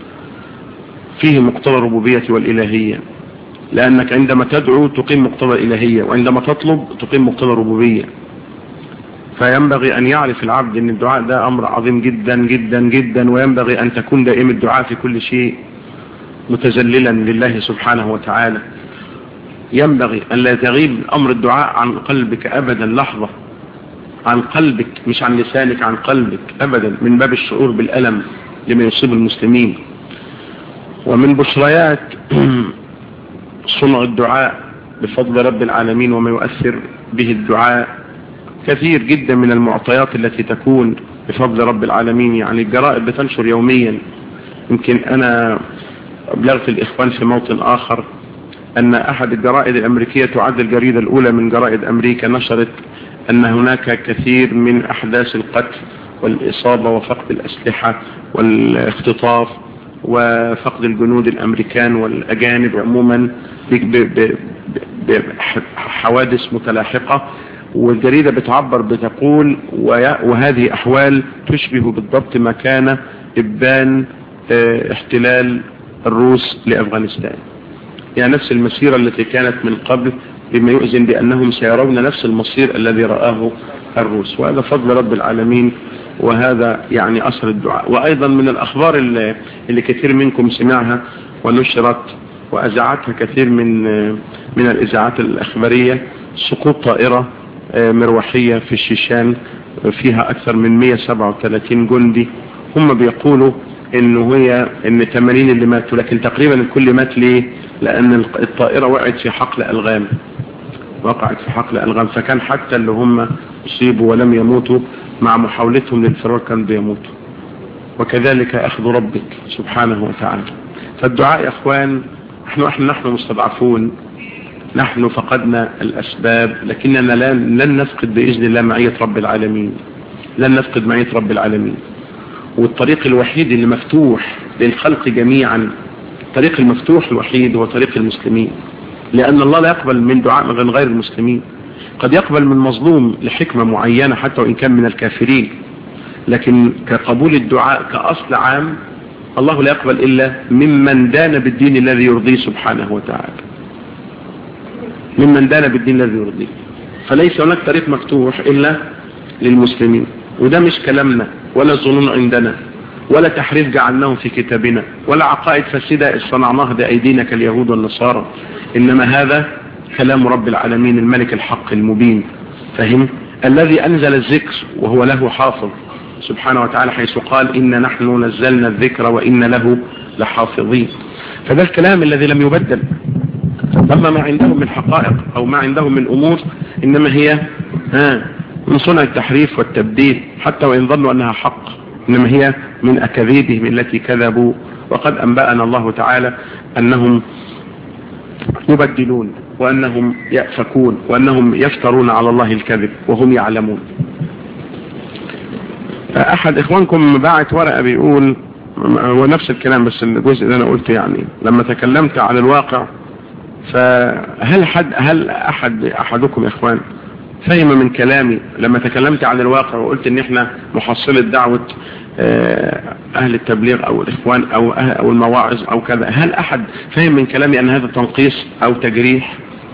فيه مقتضى الربوبية والالهية لأنك عندما تدعو تقيم مقتضى الإلهية وعندما تطلب تقيم مقتضى الربوبية فينبغي أن يعرف العبد أن الدعاء ده أمر عظيم جدا جدا جدا وينبغي أن تكون دائم الدعاء في كل شيء متزللا لله سبحانه وتعالى ينبغي أن لا تغيب أمر الدعاء عن قلبك أبدا لحظة عن قلبك مش عن لسانك عن قلبك أبدا من باب الشعور بالألم لما يصيب المسلمين ومن بشريات صنع الدعاء بفضل رب العالمين وما يؤثر به الدعاء كثير جدا من المعطيات التي تكون بفضل رب العالمين يعني الجرائد بتنشر يوميا يمكن أنا أبلغت الإخوان في موطن آخر أن أحد الجرائد الأمريكية تعد الجريدة الأولى من جرائد أمريكا نشرت أن هناك كثير من أحداث القتل والإصابة وفقد الأسلحة والاختطاف وفقد الجنود الأمريكان والأجانب عموما بحوادث متلاحقة والجريدة بتعبر بتقول وهذه أحوال تشبه بالضبط ما كان إبان احتلال الروس لأفغانستان يعني نفس المسيرة التي كانت من قبل بما يؤذن بأنهم سيرون نفس المصير الذي رآه الروس وهذا فضل رب العالمين وهذا يعني أثر الدعاء وأيضا من الأخبار اللي, اللي كثير منكم سمعها ونشرت وأذاعتها كثير من من الإذاعات الأخبارية سقوط طائرة مروحية في الشيشان فيها أكثر من 137 جندي هم بيقولوا إنه هي إن 80 اللي ماتوا لكن تقريبا الكل مات ليه لأن الطائرة وقعت في حقل ألغام وقعت في حقل ألغام فكان حتى اللي هم أصيبوا ولم يموتوا مع محاولتهم للفرار كانوا بيموتوا وكذلك أخذ ربك سبحانه وتعالى فالدعاء يا أخوان نحن نحن نحن مستضعفون
نحن فقدنا الأسباب لكننا لن, لن نفقد بإذن الله معية رب العالمين لن نفقد معية رب العالمين والطريق الوحيد اللي مفتوح للخلق جميعا الطريق المفتوح الوحيد هو طريق المسلمين لأن الله لا يقبل من دعاء من غير المسلمين قد يقبل من مظلوم لحكمة معينة حتى وإن كان من الكافرين لكن كقبول الدعاء كأصل عام الله لا يقبل إلا ممن دان بالدين الذي يرضيه سبحانه وتعالى ممن دان بالدين الذي يرضيه فليس هناك طريق مفتوح إلا للمسلمين وده مش كلامنا ولا ظنون عندنا ولا تحريف جعلناه في كتابنا ولا عقائد فاسدة صنعناها بأيدينا كاليهود والنصارى إنما هذا كلام رب العالمين الملك الحق المبين فهم الذي أنزل الذكر وهو له حافظ سبحانه وتعالى حيث قال إن نحن نزلنا الذكر وإن له لحافظين فده الكلام الذي لم يبدل أما ما عندهم من حقائق أو ما عندهم من أمور إنما هي ها من صنع التحريف والتبديل حتى وإن ظنوا أنها حق إنما هي من أكاذيبهم التي كذبوا وقد أنبأنا الله تعالى أنهم يبدلون وأنهم يأفكون وأنهم يفترون على الله الكذب وهم يعلمون أحد إخوانكم باعت ورقة بيقول هو نفس الكلام بس الجزء اللي أنا قلت يعني لما تكلمت عن الواقع فهل حد هل أحد أحدكم يا إخوان فهم من كلامي لما تكلمت عن الواقع وقلت ان احنا محصلة دعوة اهل التبليغ او الاخوان او او المواعظ او كذا هل احد فهم من كلامي ان هذا تنقيص او تجريح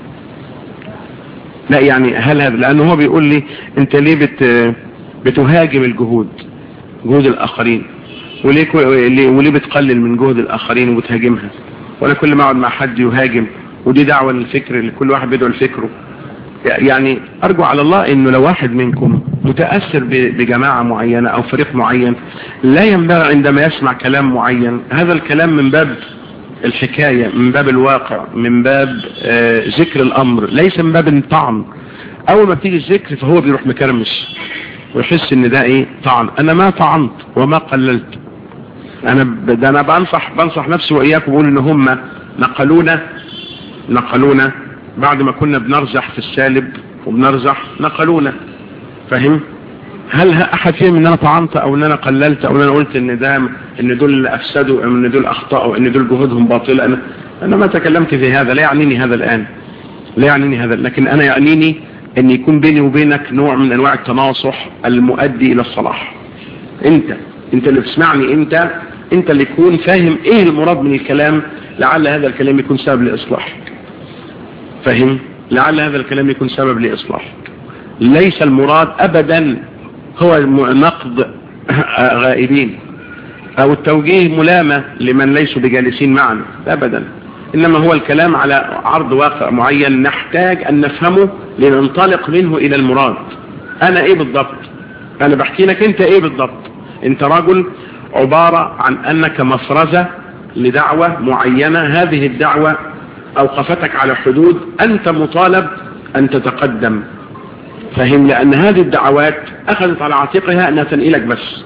لا يعني هل هذا لانه هو بيقول لي انت ليه بت بتهاجم الجهود جهود الاخرين وليه وليه بتقلل من جهد الاخرين وبتهاجمها وانا كل ما اقعد مع حد يهاجم ودي دعوة للفكر اللي كل واحد بيدعو لفكره يعني ارجو على الله انه لو واحد منكم متأثر بجماعة معينة او فريق معين لا ينبغي عندما يسمع كلام معين هذا الكلام من باب الحكاية من باب الواقع من باب آه ذكر الامر ليس من باب الطعن اول ما بتيجي الذكر فهو بيروح مكرمش ويحس ان ده ايه طعن انا ما طعنت وما قللت انا ده انا بنصح بنصح نفسي واياكم بقول ان هم نقلونا نقلونا بعد ما كنا بنرجح في السالب وبنرجح نقلونا فاهم هل احد فيهم ان انا طعنت او ان انا قللت او ان انا قلت ان ده ان دول اللي افسدوا او ان دول اخطاوا او ان دول جهودهم باطله انا انا ما تكلمت في هذا لا يعنيني هذا الان لا يعنيني هذا لكن انا يعنيني ان يكون بيني وبينك نوع من انواع التناصح المؤدي الى الصلاح انت انت اللي بتسمعني انت انت اللي تكون فاهم ايه المراد من الكلام لعل هذا الكلام يكون سبب لاصلاحك فهم لعل هذا الكلام يكون سبب لإصلاح ليس المراد أبدا هو نقد غائبين أو التوجيه ملامة لمن ليسوا بجالسين معنا أبدا إنما هو الكلام على عرض واقع معين نحتاج أن نفهمه لننطلق منه إلى المراد أنا إيه بالضبط أنا بحكي لك أنت إيه بالضبط أنت رجل عبارة عن أنك مفرزة لدعوة معينة هذه الدعوة اوقفتك على حدود انت مطالب ان تتقدم فهم لان هذه الدعوات اخذت على عاتقها انها تنقلك بس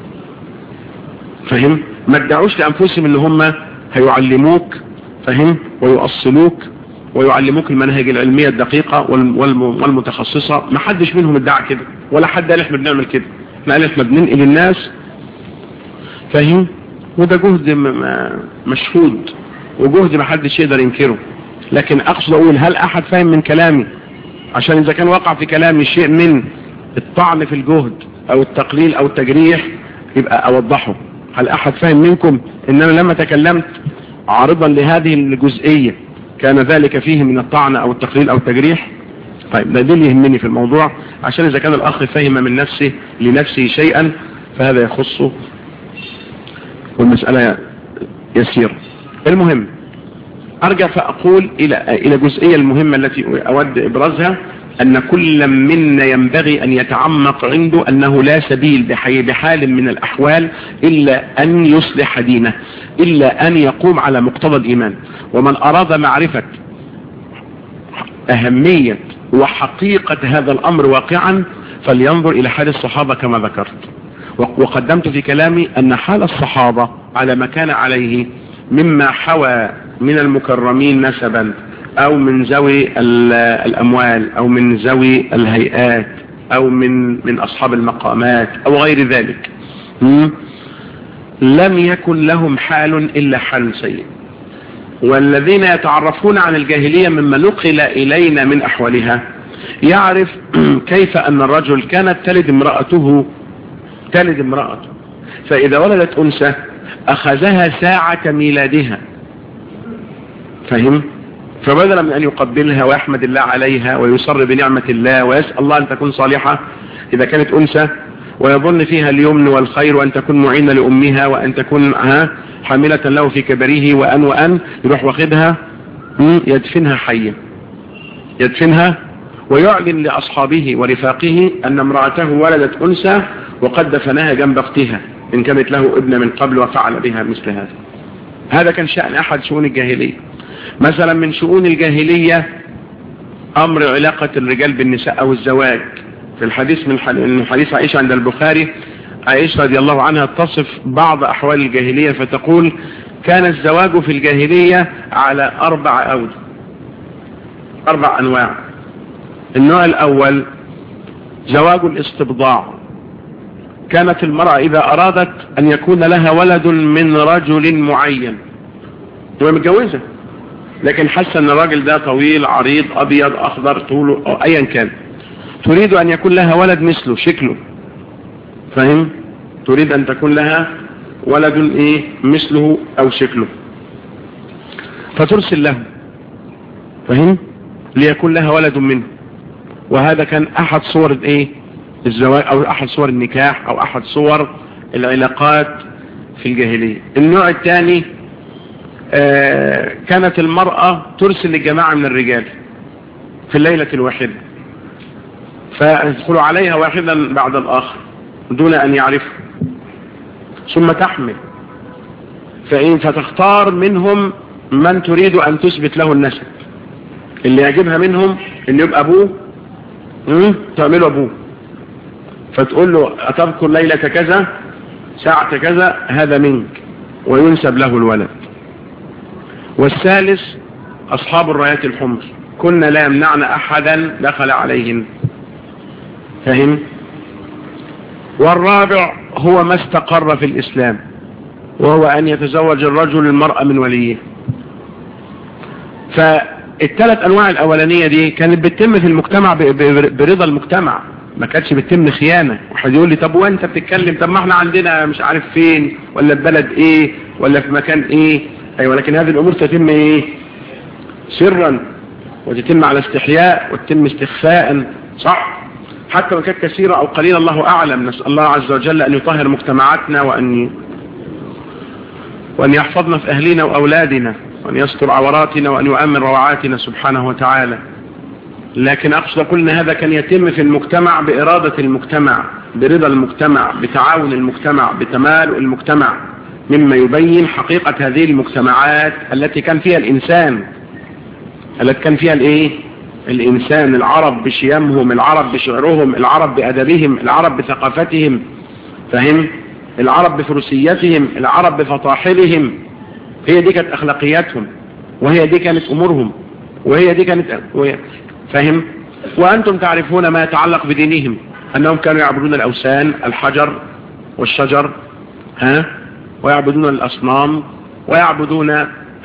فهم ما ادعوش لانفسهم ان هم هيعلموك فهم ويؤصلوك ويعلموك المناهج العلمية الدقيقة والمتخصصة ما حدش منهم ادعى كده ولا حد قال احنا بنعمل كده احنا قال احنا بننقل الناس فهم وده جهد مشهود وجهد ما حدش يقدر ينكره لكن اقصد اقول هل احد فاهم من كلامي عشان اذا كان وقع في كلامي شيء من الطعن في الجهد او التقليل او التجريح يبقى اوضحه هل احد فاهم منكم ان انا لما تكلمت عارضا لهذه الجزئية كان ذلك فيه من الطعن او التقليل او التجريح طيب ده دي اللي يهمني في الموضوع عشان اذا كان الاخ فهم من نفسه لنفسه شيئا فهذا يخصه والمسألة يسير المهم ارجع فاقول الى الى الجزئيه المهمه التي اود ابرازها ان كل منا ينبغي ان يتعمق عنده انه لا سبيل بحي بحال من الاحوال الا ان يصلح دينه الا ان يقوم على مقتضى الايمان ومن اراد معرفه اهميه وحقيقه هذا الامر واقعا فلينظر الى حال الصحابه كما ذكرت وقدمت في كلامي ان حال الصحابه على ما كان عليه مما حوى من المكرمين نسبا او من ذوي الاموال او من ذوي الهيئات او من من اصحاب المقامات او غير ذلك لم يكن لهم حال الا حال سيء والذين يتعرفون عن الجاهلية مما نقل الينا من احوالها يعرف كيف ان الرجل كانت تلد امرأته تلد امرأته فاذا ولدت انثى اخذها ساعة ميلادها فهم فبدلا من ان يقبلها ويحمد الله عليها ويصر بنعمة الله ويسأل الله ان تكون صالحة اذا كانت انثى ويظن فيها اليمن والخير وان تكون معينة لامها وان تكون ها حاملة له في كبره وان وان يروح واخدها يدفنها حيا يدفنها ويعلن لاصحابه ورفاقه ان امرأته ولدت انثى وقد دفنها جنب اختها ان كانت له ابن من قبل وفعل بها مثل هذا هذا كان شأن احد شؤون الجاهلية مثلا من شؤون الجاهلية امر علاقة الرجال بالنساء او الزواج في الحديث من حديث عائشة عند البخاري عائشة رضي الله عنها تصف بعض احوال الجاهلية فتقول كان الزواج في الجاهلية على اربع اوجه اربع انواع النوع الاول زواج الاستبضاع كانت المرأة اذا ارادت ان يكون لها ولد من رجل معين هو متجوزة لكن حاسه ان الراجل ده طويل عريض ابيض اخضر طوله أو ايا كان تريد ان يكون لها ولد مثله شكله فاهم تريد ان تكون لها ولد ايه مثله او شكله فترسل له فاهم ليكون لها ولد منه وهذا كان احد صور ايه الزواج او احد صور النكاح او احد صور العلاقات في الجاهلية النوع الثاني آه كانت المرأة ترسل لجماعة من الرجال في الليلة الواحدة فيدخلوا عليها واحدا بعد الآخر دون أن يعرفوا ثم تحمل فإن فتختار منهم من تريد أن تثبت له النسب اللي يعجبها منهم ان يبقى أبوه تعمله أبوه فتقول له أتذكر ليلة كذا ساعة كذا هذا منك وينسب له الولد والثالث أصحاب الرايات الحمر كنا لا يمنعن أحدا دخل عليهن فهم والرابع هو ما استقر في الإسلام وهو أن يتزوج الرجل المرأة من وليه فالثلاث أنواع الأولانية دي كانت بتتم في المجتمع برضا المجتمع ما كانتش بتتم خيانة واحد يقول لي طب وانت بتتكلم طب ما احنا عندنا مش عارف فين ولا في بلد ايه ولا في مكان ايه ايوه لكن هذه الامور تتم ايه سرا وتتم على استحياء وتتم استخفاء صح حتى لو كانت كثيرة او قليلة الله اعلم نسأل الله عز وجل ان يطهر مجتمعاتنا وان وان يحفظنا في اهلنا واولادنا وان يستر عوراتنا وان يؤمن روعاتنا سبحانه وتعالى لكن اقصد اقول ان هذا كان يتم في المجتمع بارادة المجتمع برضا المجتمع بتعاون المجتمع بتمالؤ المجتمع مما يبين حقيقة هذه المجتمعات التي كان فيها الإنسان التي كان فيها الإيه؟ الإنسان العرب بشيمهم العرب بشعرهم العرب بأدبهم العرب بثقافتهم فهم العرب بفروسيتهم العرب بفطاحلهم هي دي كانت أخلاقياتهم وهي دي كانت أمورهم وهي دي كانت فهم وأنتم تعرفون ما يتعلق بدينهم أنهم كانوا يعبدون الأوثان الحجر والشجر ها ويعبدون الأصنام ويعبدون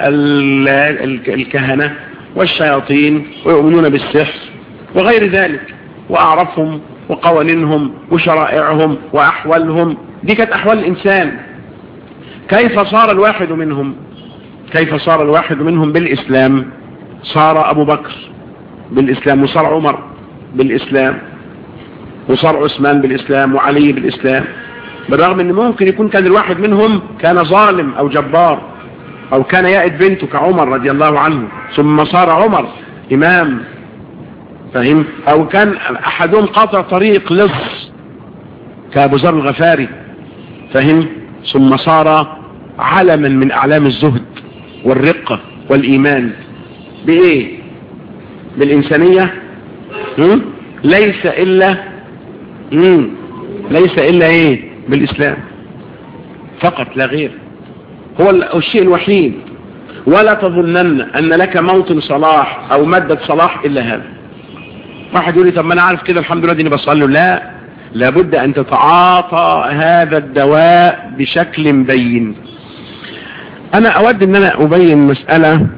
الكهنة والشياطين ويؤمنون بالسحر وغير ذلك وأعرفهم وقوانينهم وشرائعهم وأحوالهم دي كانت أحوال الإنسان كيف صار الواحد منهم كيف صار الواحد منهم بالإسلام صار أبو بكر بالإسلام وصار عمر بالإسلام وصار عثمان بالإسلام وعلي بالإسلام بالرغم ان ممكن يكون كان الواحد منهم كان ظالم او جبار او كان يائد بنته كعمر رضي الله عنه ثم صار عمر امام فهم او كان احدهم قاطع طريق لص كابو ذر الغفاري فهم ثم صار علما من اعلام الزهد والرقة والايمان بايه بالانسانية هم؟ ليس الا هم؟ ليس الا ايه بالإسلام فقط لا غير هو الشيء الوحيد
ولا تظنن ان لك موطن صلاح او مادة صلاح الا هذا واحد يقول لي طب ما انا عارف كده الحمد لله اني بصلي لا لابد ان تتعاطى هذا الدواء بشكل مبين انا اود ان انا ابين مسألة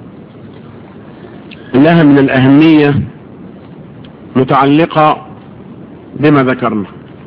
لها من الاهمية متعلقة بما ذكرنا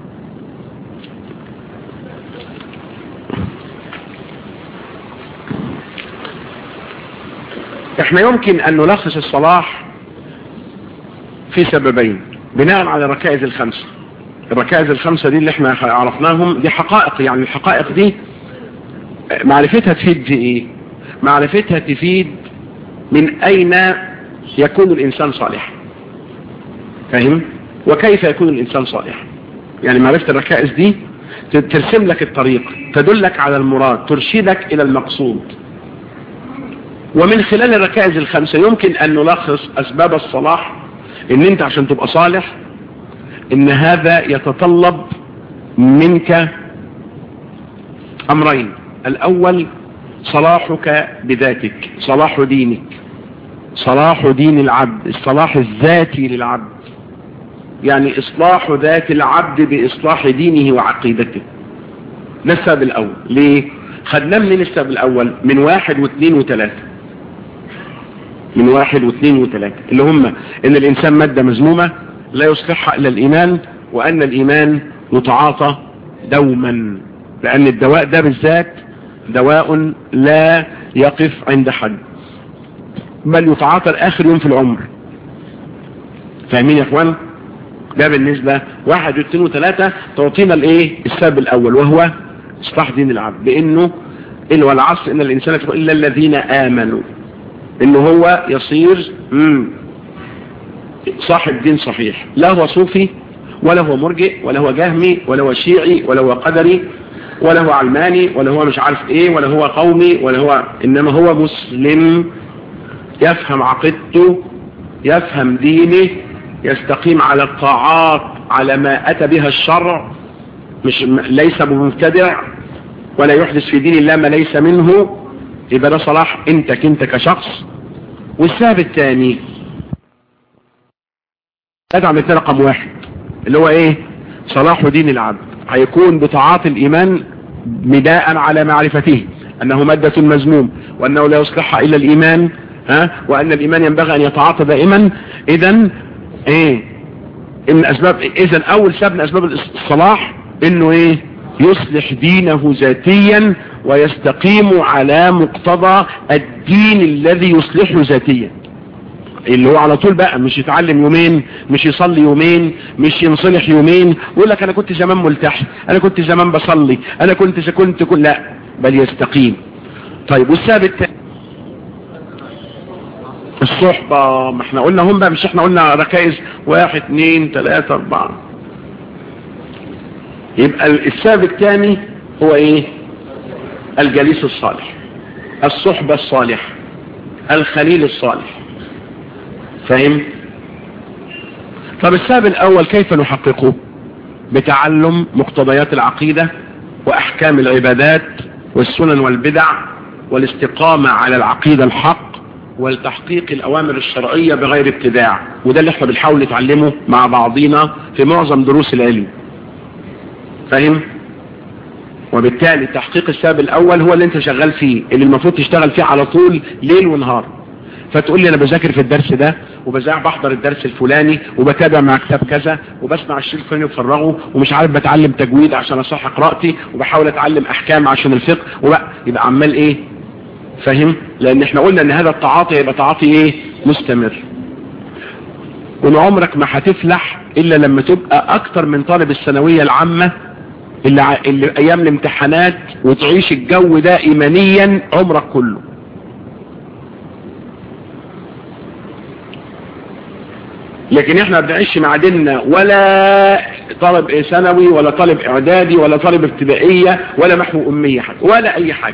احنا يمكن ان نلخص الصلاح في سببين بناء على الركائز الخمسة الركائز الخمسة دي اللي احنا عرفناهم دي حقائق يعني الحقائق دي معرفتها تفيد في ايه معرفتها تفيد من اين يكون الانسان صالح فاهم وكيف يكون الانسان صالح يعني معرفة الركائز دي ترسم لك الطريق تدلك على المراد ترشدك الى المقصود ومن خلال الركائز الخمسة يمكن ان نلخص اسباب الصلاح ان انت عشان تبقى صالح ان هذا يتطلب منك امرين الاول صلاحك بذاتك صلاح دينك صلاح دين العبد الصلاح الذاتي للعبد يعني اصلاح ذات العبد باصلاح دينه وعقيدته ده السبب الاول ليه خدناه من السبب الاول من واحد واثنين وثلاثة من واحد واثنين وثلاثة اللي هم ان الانسان مادة مذمومة لا يصلحها الا الايمان وان الايمان يتعاطى دوما لان الدواء ده بالذات دواء لا يقف عند حد بل يتعاطى لاخر يوم في العمر فاهمين يا اخوان ده بالنسبة واحد واثنين وثلاثة تعطينا الايه السبب الاول وهو اصلاح دين العبد بانه ان والعصر ان الانسان الا الذين امنوا انه هو يصير مم صاحب دين صحيح لا هو صوفي ولا هو مرجئ ولا هو جهمي ولا هو شيعي ولا هو قدري ولا هو علماني ولا هو مش عارف ايه ولا هو قومي ولا هو انما هو مسلم يفهم عقيدته يفهم دينه يستقيم على الطاعات على ما اتى بها الشرع مش ليس بمبتدع ولا يحدث في دين الله ما ليس منه يبقى ده صلاح انتك انت كشخص والسبب الثاني ادعم الثاني رقم واحد اللي هو ايه صلاح دين العبد هيكون بطاعات الايمان بداء على معرفته انه مادة مذموم وانه لا يصلحها الا الايمان ها وان الايمان ينبغي ان يتعاطى دائما اذا ايه ان اسباب اذا اول سبب من اسباب الصلاح انه ايه يصلح دينه ذاتيا ويستقيم على مقتضى الدين الذي يصلحه ذاتيا اللي هو على طول بقى مش يتعلم يومين مش يصلي يومين مش ينصلح يومين يقول لك انا كنت زمان ملتحي انا كنت زمان بصلي انا كنت كنت كنت لا بل يستقيم طيب والسبب الثاني الصحبة ما احنا قلنا هم بقى مش احنا قلنا ركائز واحد اثنين ثلاثة اربعة يبقى السبب الثاني هو ايه الجليس الصالح الصحبة الصالحة الخليل الصالح فاهم طب السبب الاول كيف نحققه بتعلم مقتضيات العقيدة واحكام العبادات والسنن والبدع والاستقامة على العقيدة الحق والتحقيق الاوامر الشرعية بغير ابتداع وده اللي احنا بنحاول نتعلمه مع بعضينا في معظم دروس العلم فاهم وبالتالي تحقيق السبب الاول هو اللي انت شغال فيه اللي المفروض تشتغل فيه على طول ليل ونهار فتقول لي انا بذاكر في الدرس ده وبذاع بحضر الدرس الفلاني وبتابع مع كتاب كذا وبسمع الشيخ الفلاني وبفرغه ومش عارف بتعلم تجويد عشان اصح قراءتي وبحاول اتعلم احكام عشان الفقه وبقى يبقى عمال ايه فاهم لان احنا قلنا ان هذا التعاطي يبقى تعاطي ايه مستمر وان عمرك ما هتفلح الا لما تبقى اكتر من طالب الثانويه العامه اللي, ع... اللي ايام الامتحانات وتعيش الجو ده ايمانيا عمرك كله لكن احنا ما بنعيش مع ديننا ولا طالب ثانوي ولا طالب اعدادي ولا طالب ابتدائية ولا محو امية حاجة ولا اي حاجة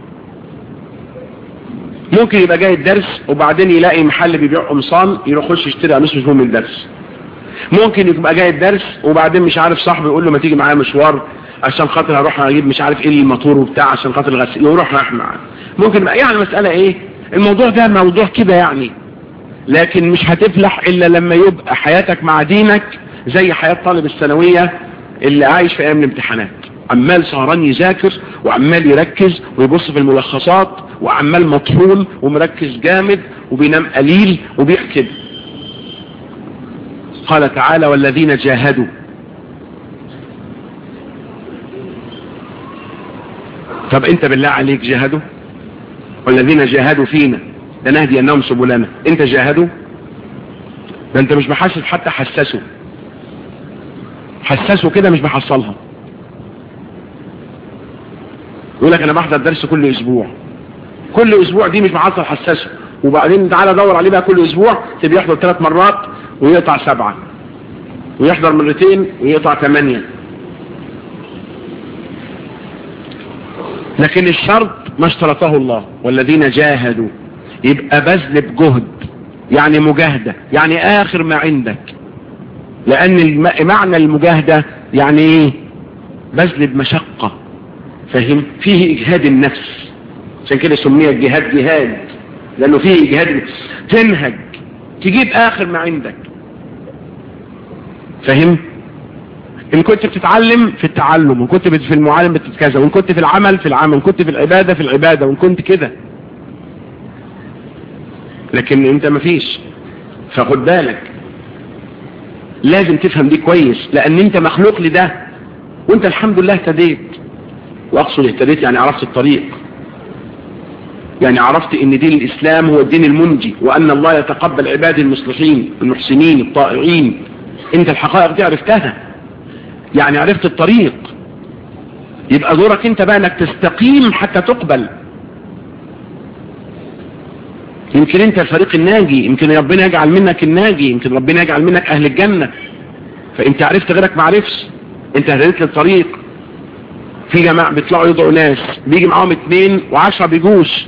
ممكن يبقى جاي الدرس وبعدين يلاقي محل بيبيع قمصان يروح يخش يشتري قميص مش مهم الدرس ممكن يبقى جاي الدرس وبعدين مش عارف صاحبه يقول له ما تيجي معايا مشوار
عشان خاطر هروح اجيب مش عارف ايه الموتور وبتاع عشان خاطر الغسيل ويروح رايح معاه ممكن بقى يعني المساله ايه الموضوع ده موضوع كده يعني لكن مش هتفلح الا لما يبقى حياتك مع دينك زي حياة طالب الثانوية اللي عايش في ايام الامتحانات عمال سهران يذاكر وعمال يركز ويبص في الملخصات وعمال مطحون ومركز جامد وبينام قليل وبيحكد قال تعالى والذين جاهدوا طب انت بالله عليك جاهدوا والذين جاهدوا فينا لنهدي انهم سبلنا انت جاهدوا ده انت مش محسس حتى حسسوا حسسوا كده مش محصلها يقول لك انا بحضر درس كل اسبوع كل اسبوع دي مش محصل حسسه وبعدين تعالى دور عليه بقى كل اسبوع تبقى يحضر ثلاث مرات ويقطع سبعة ويحضر مرتين ويقطع ثمانية لكن الشرط ما اشترطه الله والذين جاهدوا يبقى بذل بجهد يعني مجاهدة يعني اخر ما عندك لان الم... معنى المجاهدة يعني ايه بذل بمشقة فهم فيه اجهاد النفس عشان كده سمي الجهاد جهاد لانه فيه اجهاد تنهج تجيب اخر ما عندك فهم ان كنت بتتعلم في التعلم وان كنت في المعلم بتتكذا وان كنت في العمل في العمل وان كنت في العبادة في العبادة وان كنت كده لكن انت مفيش فخد بالك لازم تفهم دي كويس لان انت مخلوق لده وانت الحمد لله اهتديت واقصد اهتديت يعني عرفت الطريق يعني عرفت ان دين الاسلام هو الدين المنجي وان الله يتقبل عباد المصلحين المحسنين الطائعين انت الحقائق دي عرفتها يعني عرفت الطريق يبقى دورك انت بقى انك تستقيم حتى تقبل يمكن انت الفريق الناجي يمكن ربنا يجعل منك الناجي يمكن ربنا يجعل منك اهل الجنة فانت عرفت غيرك ما عرفش انت هديت للطريق في جماعة بيطلعوا يدعوا ناس بيجي معاهم اتنين وعشرة بيجوش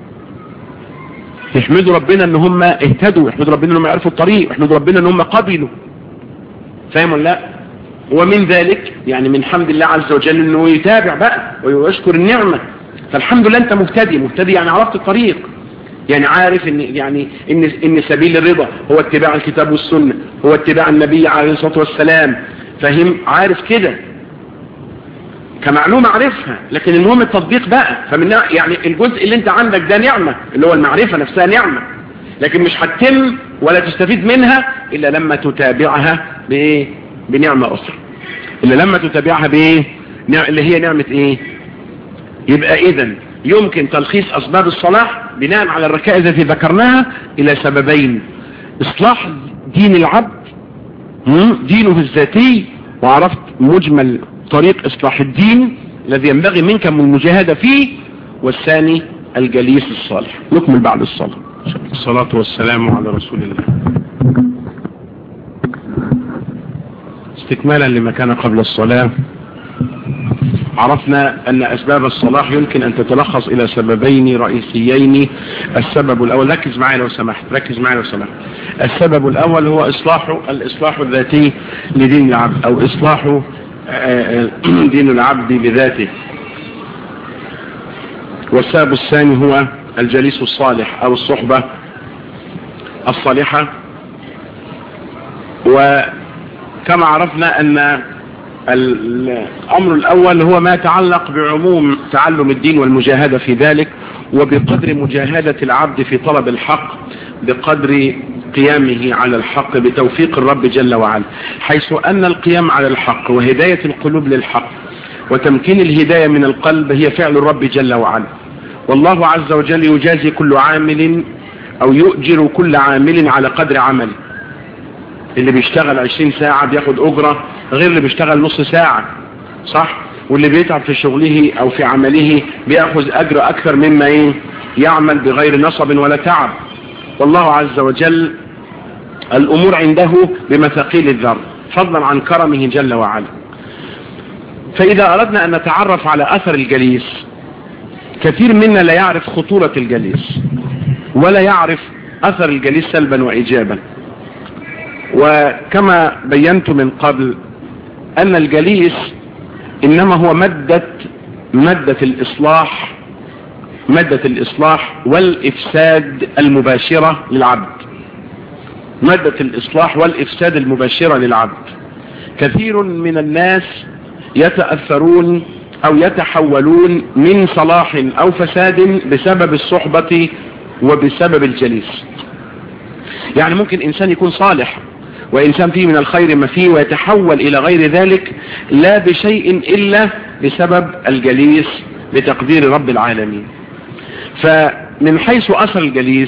يحمدوا ربنا ان هم اهتدوا يحمدوا ربنا ان هم يعرفوا الطريق يحمدوا ربنا ان هم قبلوا فاهم ولا لا ومن ذلك يعني من حمد الله عز وجل انه يتابع بقى ويشكر النعمة فالحمد لله انت مهتدي مهتدي يعني عرفت الطريق يعني عارف ان يعني ان ان سبيل الرضا هو اتباع الكتاب والسنة هو اتباع النبي عليه الصلاة والسلام فهم عارف كده كمعلومة عارفها لكن المهم التطبيق بقى فمن يعني الجزء اللي انت عندك ده نعمة اللي هو المعرفة نفسها نعمة لكن مش هتتم ولا تستفيد منها الا لما تتابعها بايه بنعمة اخرى الا لما تتابعها بايه اللي هي نعمة ايه يبقى اذا يمكن تلخيص اسباب الصلاح بناء على الركائز التي ذكرناها الى سببين اصلاح دين العبد دينه الذاتي وعرفت مجمل طريق اصلاح الدين الذي ينبغي منك من المجاهدة فيه والثاني الجليس الصالح نكمل بعد الصلاة
الصلاة والسلام على رسول الله استكمالا لما كان قبل الصلاة عرفنا أن أسباب الصلاح يمكن أن تتلخص إلى سببين رئيسيين السبب الأول ركز معي لو سمحت ركز معي لو سمحت السبب الأول هو إصلاح الإصلاح الذاتي لدين العبد أو إصلاح دين العبد بذاته والسبب الثاني هو الجليس الصالح أو الصحبة الصالحة وكما عرفنا أن الأمر الأول هو ما يتعلق بعموم تعلم الدين والمجاهدة في ذلك وبقدر مجاهدة العبد في طلب الحق بقدر قيامه على الحق بتوفيق الرب جل وعلا حيث أن القيام على الحق وهداية القلوب للحق وتمكين الهداية من القلب هي فعل الرب جل وعلا والله عز وجل يجازي كل عامل أو يؤجر كل عامل على قدر عمله اللي بيشتغل عشرين ساعة بياخد أجرة غير اللي بيشتغل نص ساعة صح واللي بيتعب في شغله أو في عمله بيأخذ أجر أكثر مما إيه يعمل بغير نصب ولا تعب والله عز وجل الأمور عنده بمثاقيل الذر فضلا عن كرمه جل وعلا فإذا أردنا أن نتعرف على أثر الجليس كثير منا لا يعرف خطورة الجليس ولا يعرف أثر الجليس سلبا وإيجابا وكما بينت من قبل أن الجليس
إنما هو مادة مادة الإصلاح مادة الإصلاح والإفساد المباشرة للعبد مادة الإصلاح والإفساد المباشرة للعبد كثير من الناس يتأثرون أو يتحولون من صلاح أو فساد بسبب الصحبة وبسبب الجليس يعني ممكن إنسان يكون صالح وإنسان فيه من الخير ما فيه ويتحول إلى غير ذلك لا بشيء إلا بسبب الجليس بتقدير رب العالمين فمن حيث أثر الجليس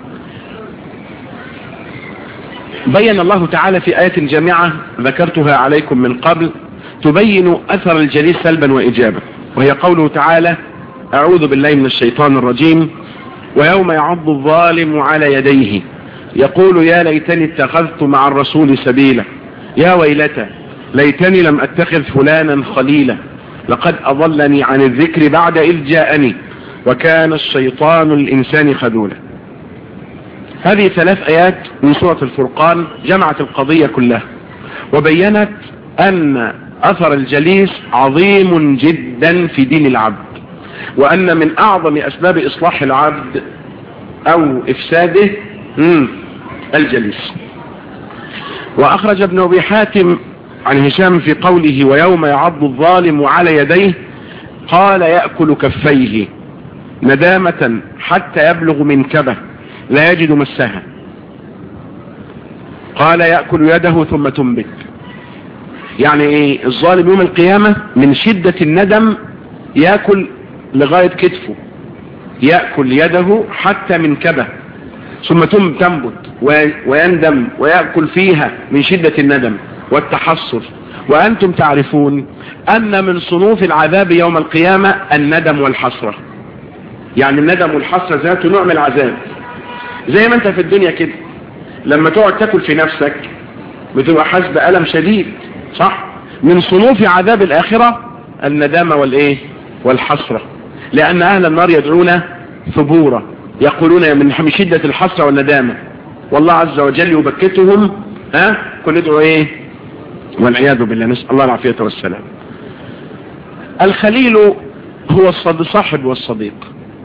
بين الله تعالى في آية جامعة ذكرتها عليكم من قبل تبين أثر الجليس سلبا وإيجابا وهي قوله تعالى أعوذ بالله من الشيطان الرجيم ويوم يعض الظالم على يديه يقول يا ليتني اتخذت مع الرسول سبيلا يا ويلتى ليتني لم اتخذ فلانا خليلا لقد اضلني عن الذكر بعد اذ جاءني وكان الشيطان الانسان خذولا هذه ثلاث ايات من سورة الفرقان جمعت القضية كلها وبينت ان اثر الجليس عظيم جدا في دين العبد وان من اعظم اسباب اصلاح العبد او افساده مم. الجليس واخرج ابن ابي حاتم عن هشام في قوله ويوم يعض الظالم على يديه قال يأكل كفيه ندامة حتى يبلغ منكبه لا يجد مسها قال يأكل يده ثم تنبت يعني ايه الظالم يوم القيامة من شدة الندم يأكل لغاية كتفه يأكل يده حتى منكبه ثم تنبت ويندم ويأكل فيها من شدة الندم والتحصر وأنتم تعرفون أن من صنوف العذاب يوم القيامة الندم والحسرة يعني الندم والحسرة ذاته نوع من العذاب زي ما انت في الدنيا كده لما تقعد تاكل في نفسك بتبقى حاسس بألم شديد صح من صنوف عذاب الآخرة الندامة والإيه والحسرة لأن أهل النار يدعون ثبورا يقولون من شدة الحسرة والندامة والله عز وجل يبكتهم ها كل يدعو ايه والعياذ بالله نسأل الله العافية والسلام الخليل هو الصاحب والصديق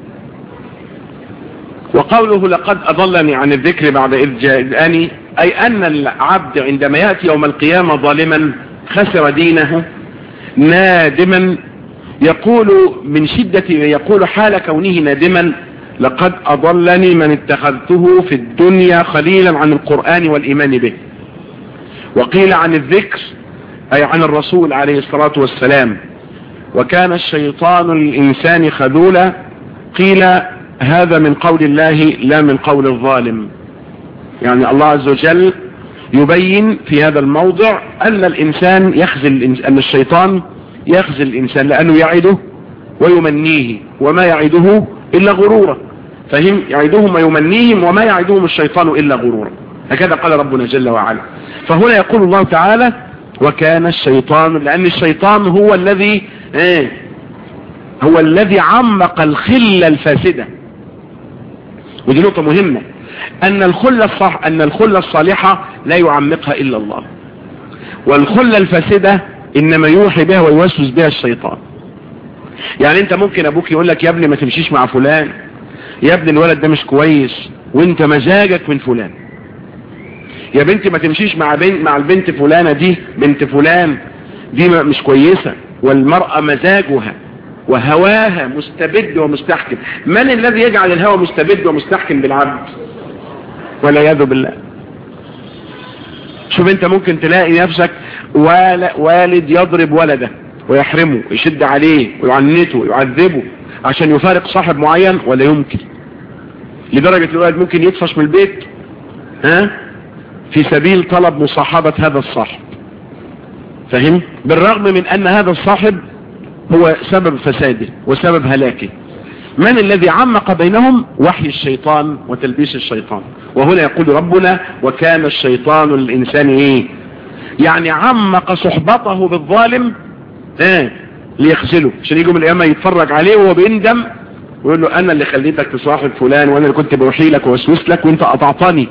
وقوله لقد أضلني عن الذكر بعد إذ جاءني أي أن العبد عندما يأتي يوم القيامة ظالما خسر دينه نادما يقول من شدة يقول حال كونه نادما لقد أضلني من اتخذته في الدنيا خليلا عن القرآن والإيمان به وقيل عن الذكر أي عن الرسول عليه الصلاة والسلام وكان الشيطان للإنسان خذولا قيل هذا من قول الله لا من قول الظالم يعني الله عز وجل يبين في هذا الموضع أن الإنسان يخزل أن الشيطان يخزل الإنسان لأنه يعده ويمنيه وما يعده إلا غرورا فهم يعدهم ويمنيهم وما يعدهم الشيطان إلا غرورا هكذا قال ربنا جل وعلا فهنا يقول الله تعالى وكان الشيطان لأن الشيطان هو الذي ايه هو الذي عمق الخلة الفاسدة ودي نقطة مهمة أن الخلة الصح أن الخلة الصالحة لا يعمقها إلا الله والخلة الفاسدة إنما يوحي بها ويوسوس بها الشيطان يعني انت ممكن ابوك يقول لك يا ابني ما تمشيش مع فلان يا ابني الولد ده مش كويس وانت مزاجك من فلان يا بنتي ما تمشيش مع بنت مع البنت فلانة دي بنت فلان دي مش كويسة والمرأة مزاجها وهواها مستبد ومستحكم من الذي يجعل الهوى مستبد ومستحكم بالعبد والعياذ بالله شوف انت ممكن تلاقي نفسك والد يضرب ولده ويحرمه ويشد عليه ويعنته ويعذبه عشان يفارق صاحب معين ولا يمكن لدرجة الولد ممكن يطفش من البيت ها في سبيل طلب مصاحبة هذا الصاحب فهم بالرغم من ان هذا الصاحب هو سبب فساده وسبب هلاكه من الذي عمق بينهم وحي الشيطان وتلبيس الشيطان وهنا يقول ربنا وكان الشيطان للإنسان ايه يعني عمق صحبته بالظالم ايه ليخزله عشان يجوا من القيامه يتفرج عليه وهو بيندم ويقول له انا اللي خليتك تصاحب فلان وانا اللي كنت بوحي لك ووسوس لك وانت قطعتني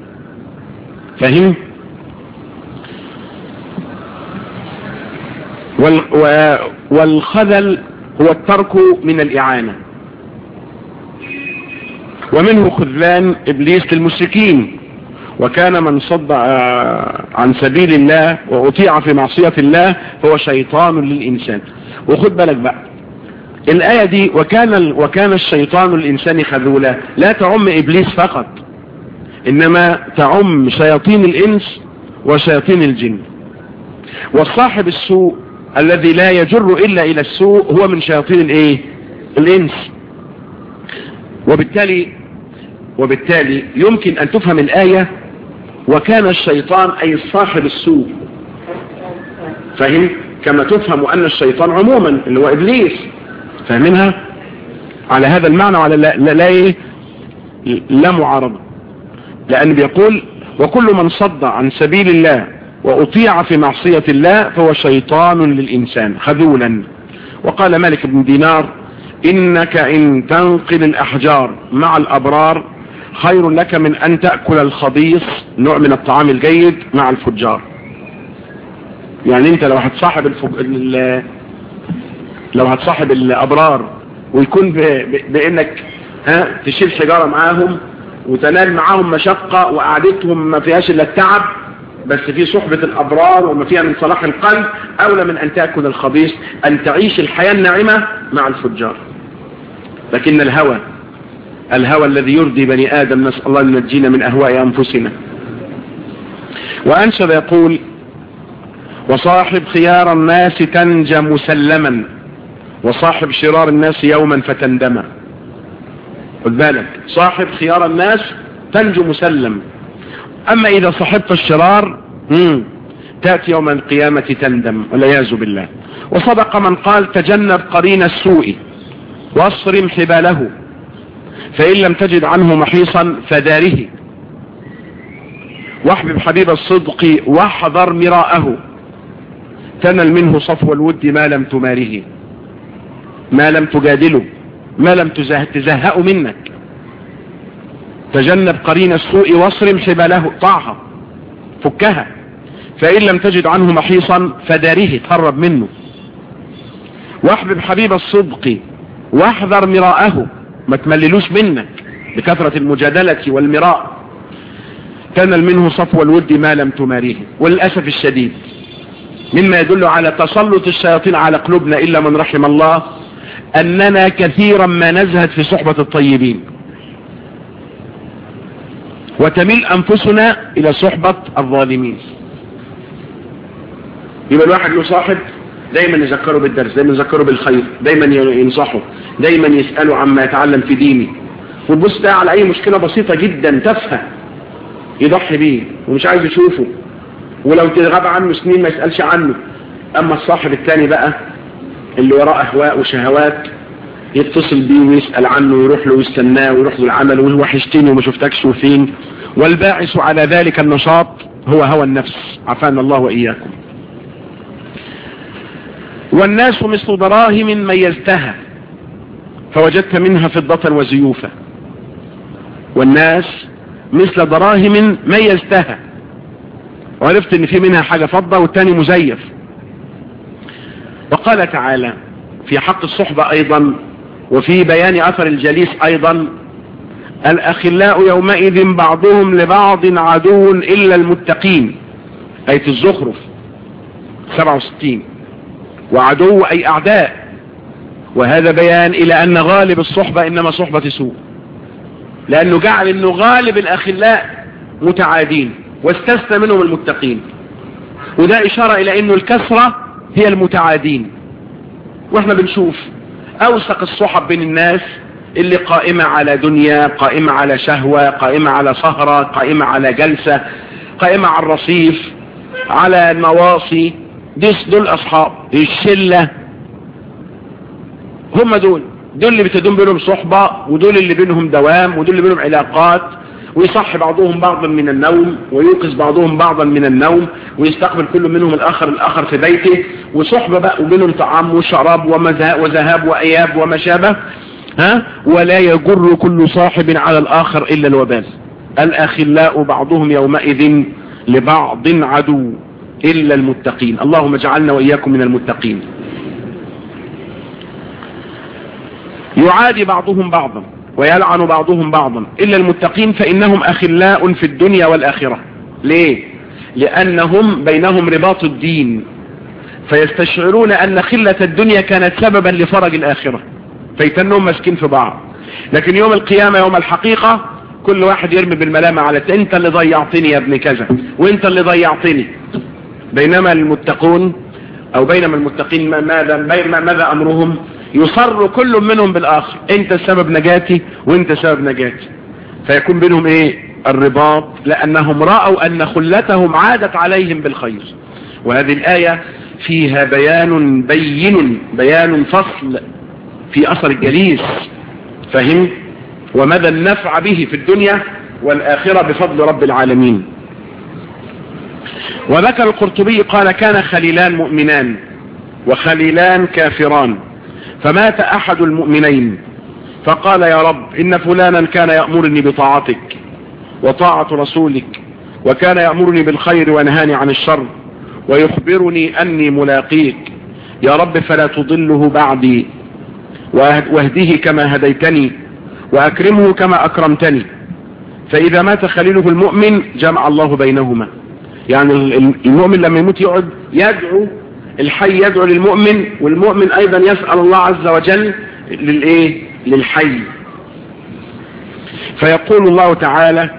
فاهم
والخذل هو الترك من الإعانة ومنه خذلان إبليس للمشركين وكان من صد عن سبيل الله وأطيع في معصية الله فهو شيطان للإنسان وخد بالك بقى الآية دي وكان, وكان الشيطان للإنسان خذولا لا تعم إبليس فقط إنما تعم شياطين الإنس وشياطين الجن والصاحب السوء الذي لا يجر إلا إلى السوء هو من شياطين الإيه الإنس وبالتالي وبالتالي يمكن أن تفهم الآية وكان الشيطان أي صاحب السوء فهم كما تفهم أن الشيطان عموما اللي هو إبليس فاهمينها على هذا المعنى وعلى لا, لا, لا, إيه؟ لا معارضة لأن بيقول وكل من صد عن سبيل الله وأطيع في معصية الله فهو شيطان للإنسان خذولا وقال مالك بن دينار إنك إن تنقل الأحجار مع الأبرار خير لك من أن تأكل الخبيص نوع من الطعام الجيد مع الفجار يعني انت لو هتصاحب الفج... ال... لو هتصاحب الأبرار ويكون ب... ب... بأنك ها تشيل حجارة معاهم وتنال معاهم مشقة وقعدتهم ما فيهاش إلا التعب بس في صحبة الأبرار وما فيها من صلاح القلب أولى من أن تأكل الخبيث أن تعيش الحياة الناعمة مع الفجار لكن الهوى الهوى الذي يرضي بني آدم نسأل الله أن ينجينا من أهواء أنفسنا وأنشد يقول وصاحب خيار الناس تنجى مسلما وصاحب شرار الناس يوما فتندم خد بالك صاحب خيار الناس تنجو مسلم أما إذا صحبت الشرار مم. تأتي يوم القيامة تندم والعياذ بالله وصدق من قال تجنب قرين السوء واصرم حباله فإن لم تجد عنه محيصا فداره واحبب حبيب الصدق واحذر مراءه تنل منه صفو الود ما لم تماره ما لم تجادله ما لم تزهأ منك تجنب قرين السوء واصرم حباله طاعها فكها فإن لم تجد عنه محيصا فداره تهرب منه واحبب حبيب الصدق واحذر مراءه ما تمللوش منك بكثرة المجادلة والمراء تنل منه صفو الود ما لم تماريه وللأسف الشديد مما يدل على تسلط الشياطين على قلوبنا إلا من رحم الله أننا كثيرا ما نزهد في صحبة الطيبين وتميل أنفسنا إلى صحبة الظالمين يبقى الواحد له صاحب دايما يذكره بالدرس دايما يذكره بالخير دايما ينصحه دايما يسأله عما يتعلم في دينه وتبص ده على أي مشكلة بسيطة جدا تافهه يضحي بيه ومش عايز يشوفه ولو تغاب عنه سنين ما يسألش عنه أما الصاحب الثاني بقى اللي وراه أهواء وشهوات يتصل بيه ويسأل عنه ويروح له ويستناه ويروح له العمل وحشتني وما شفتكش وفين والباعث على ذلك النشاط هو هوى النفس عفانا الله وإياكم والناس مثل دراهم ميزتها فوجدت منها فضة وزيوفا والناس مثل دراهم ميزتها وعرفت ان في منها حاجة فضة والتاني مزيف وقال تعالى في حق الصحبة ايضا وفي بيان اثر الجليس ايضا الاخلاء يومئذ بعضهم لبعض عدو الا المتقين اية الزخرف 67 وعدو اي اعداء وهذا بيان الى ان غالب الصحبة انما صحبة سوء لانه جعل انه غالب الاخلاء متعادين واستثنى منهم المتقين وده اشارة الى انه الكسرة هي المتعادين واحنا بنشوف اوثق الصحب بين الناس اللي قائمة على دنيا قائمة على شهوة قائمة على سهرة قائمة على جلسة قائمة على الرصيف على المواصي دول اصحاب الشلة هم دول دول اللي بتدوم بينهم صحبة ودول اللي بينهم دوام ودول اللي بينهم علاقات ويصح بعضهم بعضا من النوم ويوقظ بعضهم بعضا من النوم ويستقبل كل منهم الآخر الآخر في بيته وصحبة بقى وبينهم طعام وشراب وذهاب وإياب وما شابه ها ولا يجر كل صاحب على الآخر إلا الوبال الأخلاء بعضهم يومئذ لبعض عدو
إلا المتقين اللهم اجعلنا وإياكم من المتقين يعادي بعضهم بعضا ويلعن بعضهم بعضا إلا المتقين فإنهم أخلاء في الدنيا والآخرة ليه لأنهم بينهم رباط الدين فيستشعرون أن خلة الدنيا كانت سببا لفرج الآخرة فيتنهم مسكين في بعض لكن يوم القيامة يوم الحقيقة كل واحد يرمي بالملامة على انت اللي ضيعتني يا ابن كذا وانت اللي ضيعتني بينما المتقون او بينما المتقين ماذا ماذا امرهم يصر كل منهم بالاخر انت سبب نجاتي وانت سبب نجاتي فيكون بينهم ايه الرباط لانهم رأوا ان خلتهم عادت عليهم بالخير وهذه الاية فيها بيان بين بيان فصل في اثر الجليس فهم ومدى النفع به في الدنيا والآخرة بفضل رب العالمين وذكر القرطبي قال كان خليلان مؤمنان وخليلان كافران فمات أحد المؤمنين فقال يا رب إن فلانا كان يأمرني بطاعتك وطاعة رسولك وكان يأمرني بالخير وينهاني عن الشر ويخبرني أني ملاقيك يا رب فلا تضله بعدي واهديه كما هديتني وأكرمه كما أكرمتني فإذا مات خليله المؤمن جمع الله بينهما يعني المؤمن لما يموت يقعد يدعو الحي يدعو للمؤمن والمؤمن أيضا يسأل الله عز وجل للإيه للحي فيقول الله تعالى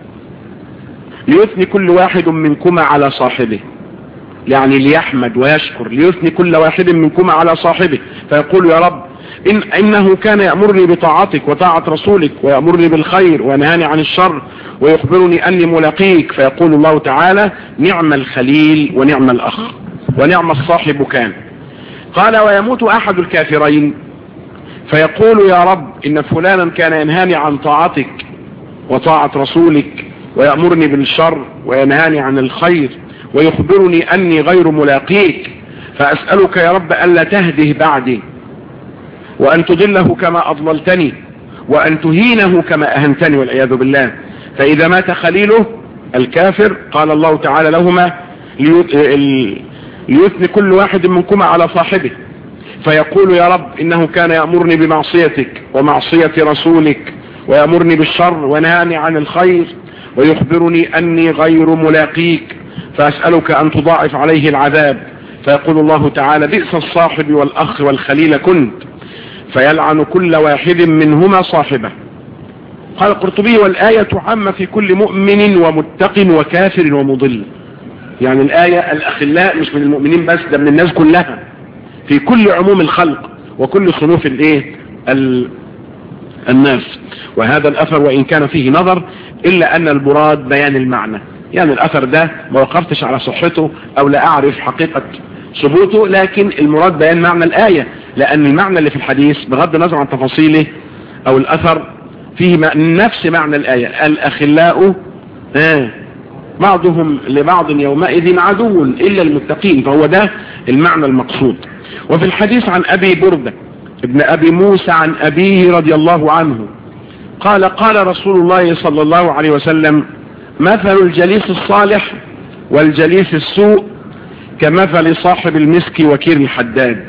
ليثني كل واحد منكما على صاحبه يعني ليحمد ويشكر ليثني كل واحد منكما على صاحبه فيقول يا رب إن إنه كان يأمرني بطاعتك وطاعة رسولك ويأمرني بالخير وينهاني عن الشر ويخبرني أني ملاقيك فيقول الله تعالى نعم الخليل ونعم الأخ ونعم الصاحب كان قال ويموت أحد الكافرين فيقول يا رب إن فلانا كان ينهاني عن طاعتك وطاعة رسولك ويأمرني بالشر وينهاني عن الخير ويخبرني أني غير ملاقيك فأسألك يا رب ألا تهده بعدي وأن تضله كما أضللتني وأن تهينه كما أهنتني والعياذ بالله فإذا مات خليله الكافر قال الله تعالى لهما ليثني كل واحد منكما على صاحبه فيقول يا رب إنه كان يأمرني بمعصيتك ومعصية رسولك ويأمرني بالشر ونهاني عن الخير ويخبرني أني غير ملاقيك فأسألك أن تضاعف عليه العذاب فيقول الله تعالى بئس الصاحب والأخ والخليل كنت فيلعن كل واحد منهما صاحبه قال القرطبي والآية عامة في كل مؤمن ومتق وكافر ومضل يعني الآية الأخلاء مش من المؤمنين بس ده من الناس كلها في كل عموم الخلق وكل صنوف الايه الناس وهذا الأثر وإن كان فيه نظر إلا أن المراد بيان المعنى يعني الأثر ده ما وقفتش على صحته أو لا أعرف حقيقة ثبوته لكن المراد بيان معنى الآية لأن المعنى اللي في الحديث بغض النظر عن تفاصيله أو الأثر فيه نفس معنى الآية الأخلاء آه بعضهم لبعض يومئذ عدو إلا المتقين فهو ده المعنى المقصود وفي الحديث عن أبي بردة ابن أبي موسى عن أبيه رضي الله عنه قال قال رسول الله صلى الله عليه وسلم مثل الجليس الصالح والجليس السوء كمثل صاحب المسك وكير الحداد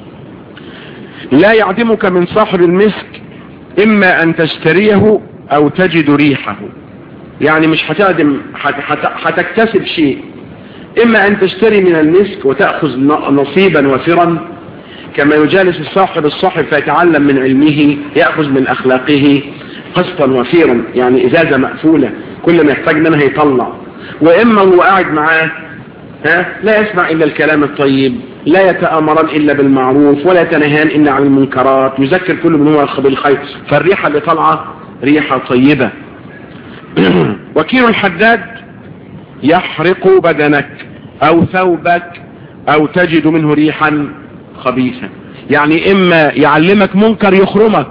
لا يعدمك من صاحب المسك إما أن تشتريه أو تجد ريحه يعني مش هتعدم هتكتسب شيء إما أن تشتري من المسك وتأخذ نصيبا وفرا كما يجالس الصاحب الصاحب فيتعلم من علمه يأخذ من أخلاقه قسطا وفيرا يعني إزازة مقفولة كل ما يحتاج منها يطلع وإما هو قاعد معاه ها لا يسمع إلا الكلام الطيب لا يتآمران إلا بالمعروف ولا يتنهان إلا عن المنكرات يذكر كل من هو بالخير فالريحة اللي طالعة ريحة طيبة وكيل الحداد يحرق بدنك أو ثوبك أو تجد منه ريحا خبيثا يعني إما يعلمك منكر يخرمك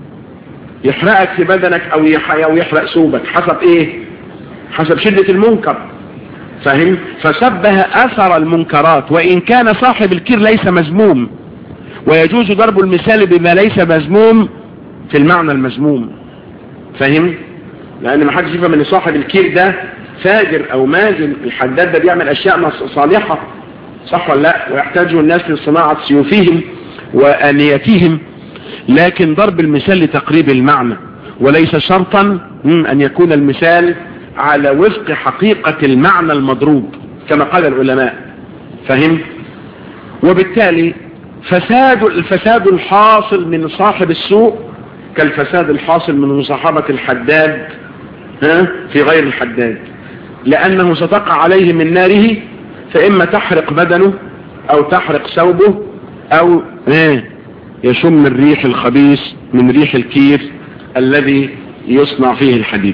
يحرقك في بدنك أو يحرق ثوبك حسب إيه حسب شدة المنكر فهم فشبه أثر المنكرات وإن كان صاحب الكير ليس مذموم ويجوز ضرب المثال بما ليس مذموم في المعنى المذموم فهم لأن ما حدش يفهم ان صاحب الكير ده فاجر او ماجن الحداد ده بيعمل اشياء صالحة صح ولا لا ويحتاج الناس لصناعة سيوفهم وآنيتهم لكن ضرب المثال لتقريب المعنى وليس شرطا ان يكون المثال على وفق حقيقة المعنى المضروب كما قال العلماء فهم وبالتالي فساد الفساد الحاصل من صاحب السوء كالفساد الحاصل من مصاحبة الحداد ها في غير الحداد لأنه ستقع عليه من ناره فإما تحرق بدنه أو تحرق ثوبه أو يشم الريح الخبيث من ريح الكير الذي يصنع فيه الحديد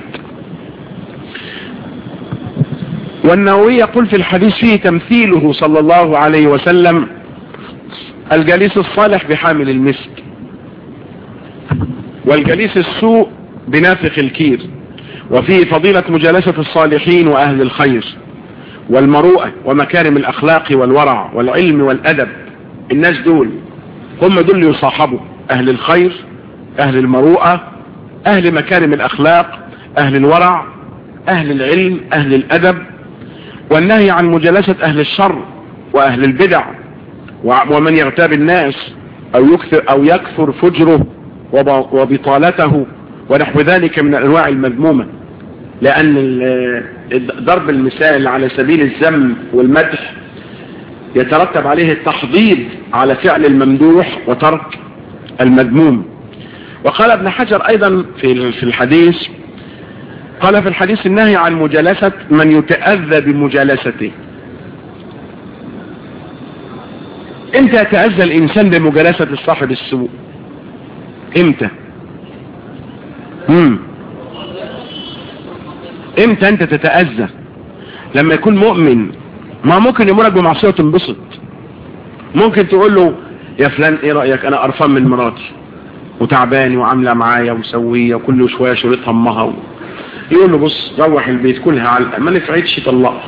والنووي يقول في الحديث فيه تمثيله صلى الله عليه وسلم الجليس الصالح بحامل المسك والجليس السوء بنافخ الكير وفيه فضيلة مجالسة الصالحين وأهل الخير والمروءة ومكارم الأخلاق والورع والعلم والأدب الناس دول هم دول يصاحبوا أهل الخير أهل المروءة أهل مكارم الأخلاق أهل الورع أهل العلم أهل الأدب والنهي عن مجالسة أهل الشر وأهل البدع ومن يغتاب الناس أو يكثر, أو يكثر فجره وبطالته ونحو ذلك من الأنواع المذمومة لأن ضرب المثال على سبيل الذم والمدح يترتب عليه التحضيض على فعل الممدوح وترك المذموم وقال ابن حجر أيضا في الحديث قال في الحديث النهي عن مجالسة من يتأذى بمجالسته امتى يتأذى الإنسان بمجالسة الصاحب السوء امتى مم. امتى انت تتأذى لما يكون مؤمن ما ممكن يمرك بمعصية تنبسط ممكن تقول له يا فلان ايه رأيك انا قرفان من مراتي وتعباني وعاملة معايا ومسوية وكل شوية شريط همها و... يقول له بص روح البيت كلها على ما نفعتش طلقها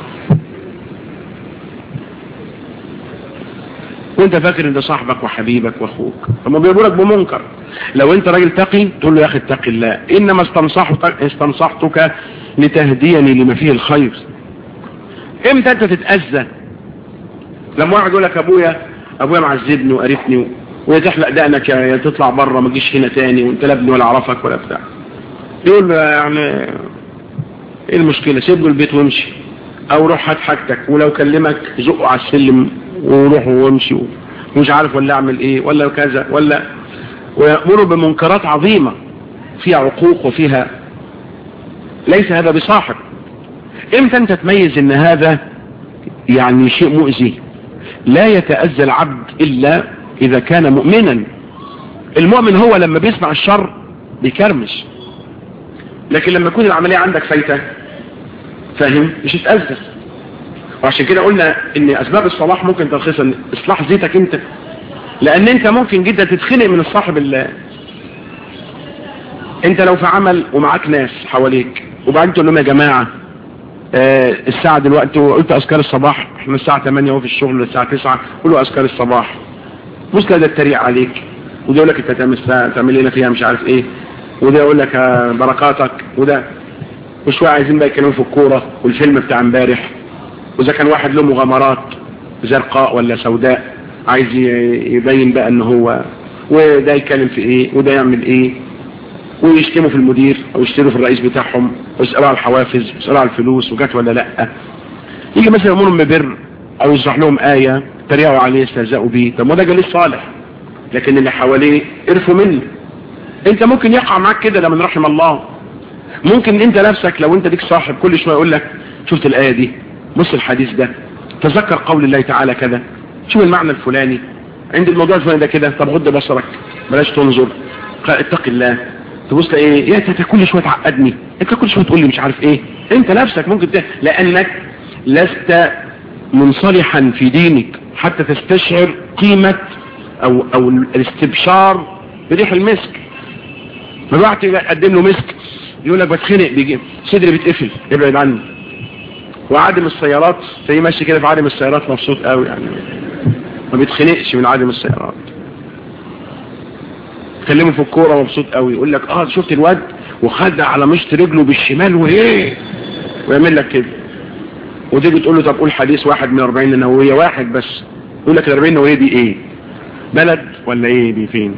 وانت فاكر ان ده صاحبك وحبيبك واخوك فما بيقولك بمنكر لو انت راجل تقي تقول له يا اخي اتقي الله انما استنصحتك استنصحتك لتهديني لما فيه الخير امتى انت تتأذى لما واحد يقول لك ابويا ابويا معذبني وقرفني ويا تحلق دقنك يا تطلع بره ما تجيش هنا تاني وانت لا ابني ولا اعرفك ولا بتاع يقول له يعني ايه المشكله سيب له البيت وامشي او روح هات حاجتك ولو كلمك زقه على السلم وروح وامشي ومش عارف ولا اعمل ايه ولا كذا ولا ويأمر بمنكرات عظيمة فيها عقوق وفيها ليس هذا بصاحب امتى انت تميز ان هذا يعني شيء مؤذي لا يتأذى العبد الا اذا كان مؤمنا المؤمن هو لما بيسمع الشر بيكرمش لكن لما يكون العملية عندك فايتة فاهم مش هتأذى وعشان كده قلنا ان اسباب الصلاح ممكن تلخيصا اصلاح زيتك انت لان انت ممكن جدا تتخنق من الصاحب اللي انت لو في عمل ومعاك ناس حواليك وبعدين تقول لهم يا جماعة آه الساعة دلوقتي وقلت اذكار الصباح احنا الساعة 8 اهو في الشغل الساعة 9 قولوا اذكار الصباح بص ده التريق عليك وده يقول لك انت تعمل تعمل لنا فيها مش عارف ايه وده يقول لك آه بركاتك وده وشوية عايزين بقى يتكلموا في الكورة والفيلم بتاع امبارح واذا كان واحد له مغامرات زرقاء ولا سوداء عايز يبين بقى ان هو وده يتكلم في ايه وده يعمل ايه ويشتموا في المدير او يشتروا في الرئيس بتاعهم ويسألوا على الحوافز ويسألوا على الفلوس وجات ولا لا يجي مثلا يامرهم ببر او يشرح لهم آية تريقوا عليه يستهزئوا بيه طب ما ده جليس صالح لكن اللي حواليه قرفوا منه انت ممكن يقع معاك كده لمن رحم الله ممكن انت نفسك لو انت ليك صاحب كل شويه يقول لك شفت الآية دي بص الحديث ده تذكر قول الله تعالى كذا شوف المعنى الفلاني عند الموضوع الفلاني ده كده طب غض بصرك بلاش تنظر اتق الله تبص ايه يا انت كل شويه تعقدني انت كل شويه تقول لي مش عارف ايه انت نفسك ممكن ت... لانك لست منصلحا في دينك حتى تستشعر قيمة او او الاستبشار بريح المسك ما الواحد يقدم له مسك يقول لك بتخنق بيجي صدري بيتقفل ابعد عني وعادم السيارات تلاقيه ماشي كده في عادم السيارات مبسوط قوي يعني ما بيتخنقش من عادم السيارات تكلمه في الكوره مبسوط قوي يقول لك اه شفت الواد وخد على مشط رجله بالشمال وايه
ويعمل لك كده وتيجي تقول له طب قول حديث واحد من 40 نووية واحد بس يقول لك ال 40 نووية دي ايه بلد ولا ايه دي فين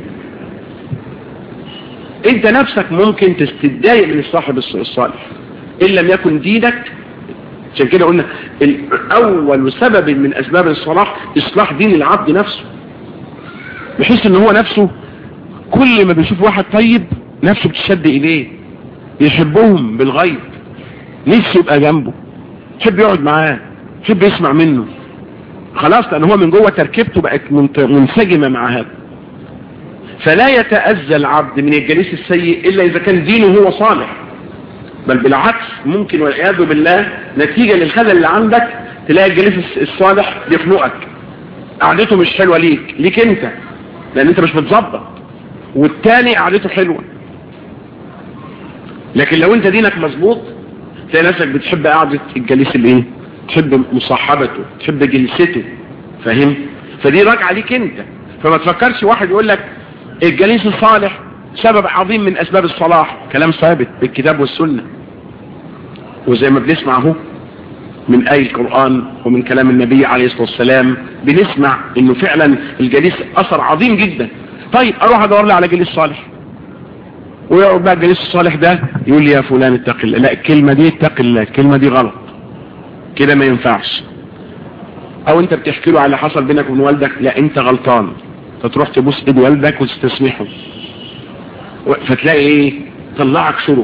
انت نفسك ممكن تستتضايق من الصاحب الصالح ان لم يكن دينك عشان كده قلنا اول سبب من اسباب الصلاح اصلاح دين العبد نفسه بحيث ان هو نفسه كل ما بيشوف واحد طيب نفسه بتشد اليه يحبهم بالغيب نفسه يبقى جنبه يحب يقعد معاه يحب يسمع منه خلاص لان هو من جوه تركيبته بقت منسجمه مع هذا فلا يتأذى العبد من الجليس السيء الا اذا كان دينه هو صالح بل بالعكس ممكن والعياذ بالله نتيجة للخلل اللي عندك تلاقي الجليس الصالح بيخنقك قعدته مش حلوة ليك ليك انت لان انت مش متظبط والتاني قعدته حلوة لكن لو انت دينك مظبوط تلاقي نفسك بتحب قعدة الجليس الايه تحب مصاحبته تحب جلسته فاهم فدي راجعة ليك انت فما تفكرش واحد يقول لك الجليس الصالح سبب عظيم من اسباب الصلاح كلام ثابت بالكتاب والسنة وزي ما بنسمع اهو من اي القرآن ومن كلام النبي عليه الصلاة والسلام بنسمع انه فعلا الجليس اثر عظيم جدا طيب اروح ادور لي على جليس صالح ويقعد بقى الجليس الصالح ده يقول لي يا فلان اتق الله لا الكلمة دي اتق الله الكلمة دي غلط كده ما ينفعش او انت بتحكي له على اللي حصل بينك وبين والدك لا انت غلطان فتروح تبوس ايد والدك وتستسمحه فتلاقي ايه طلعك شروق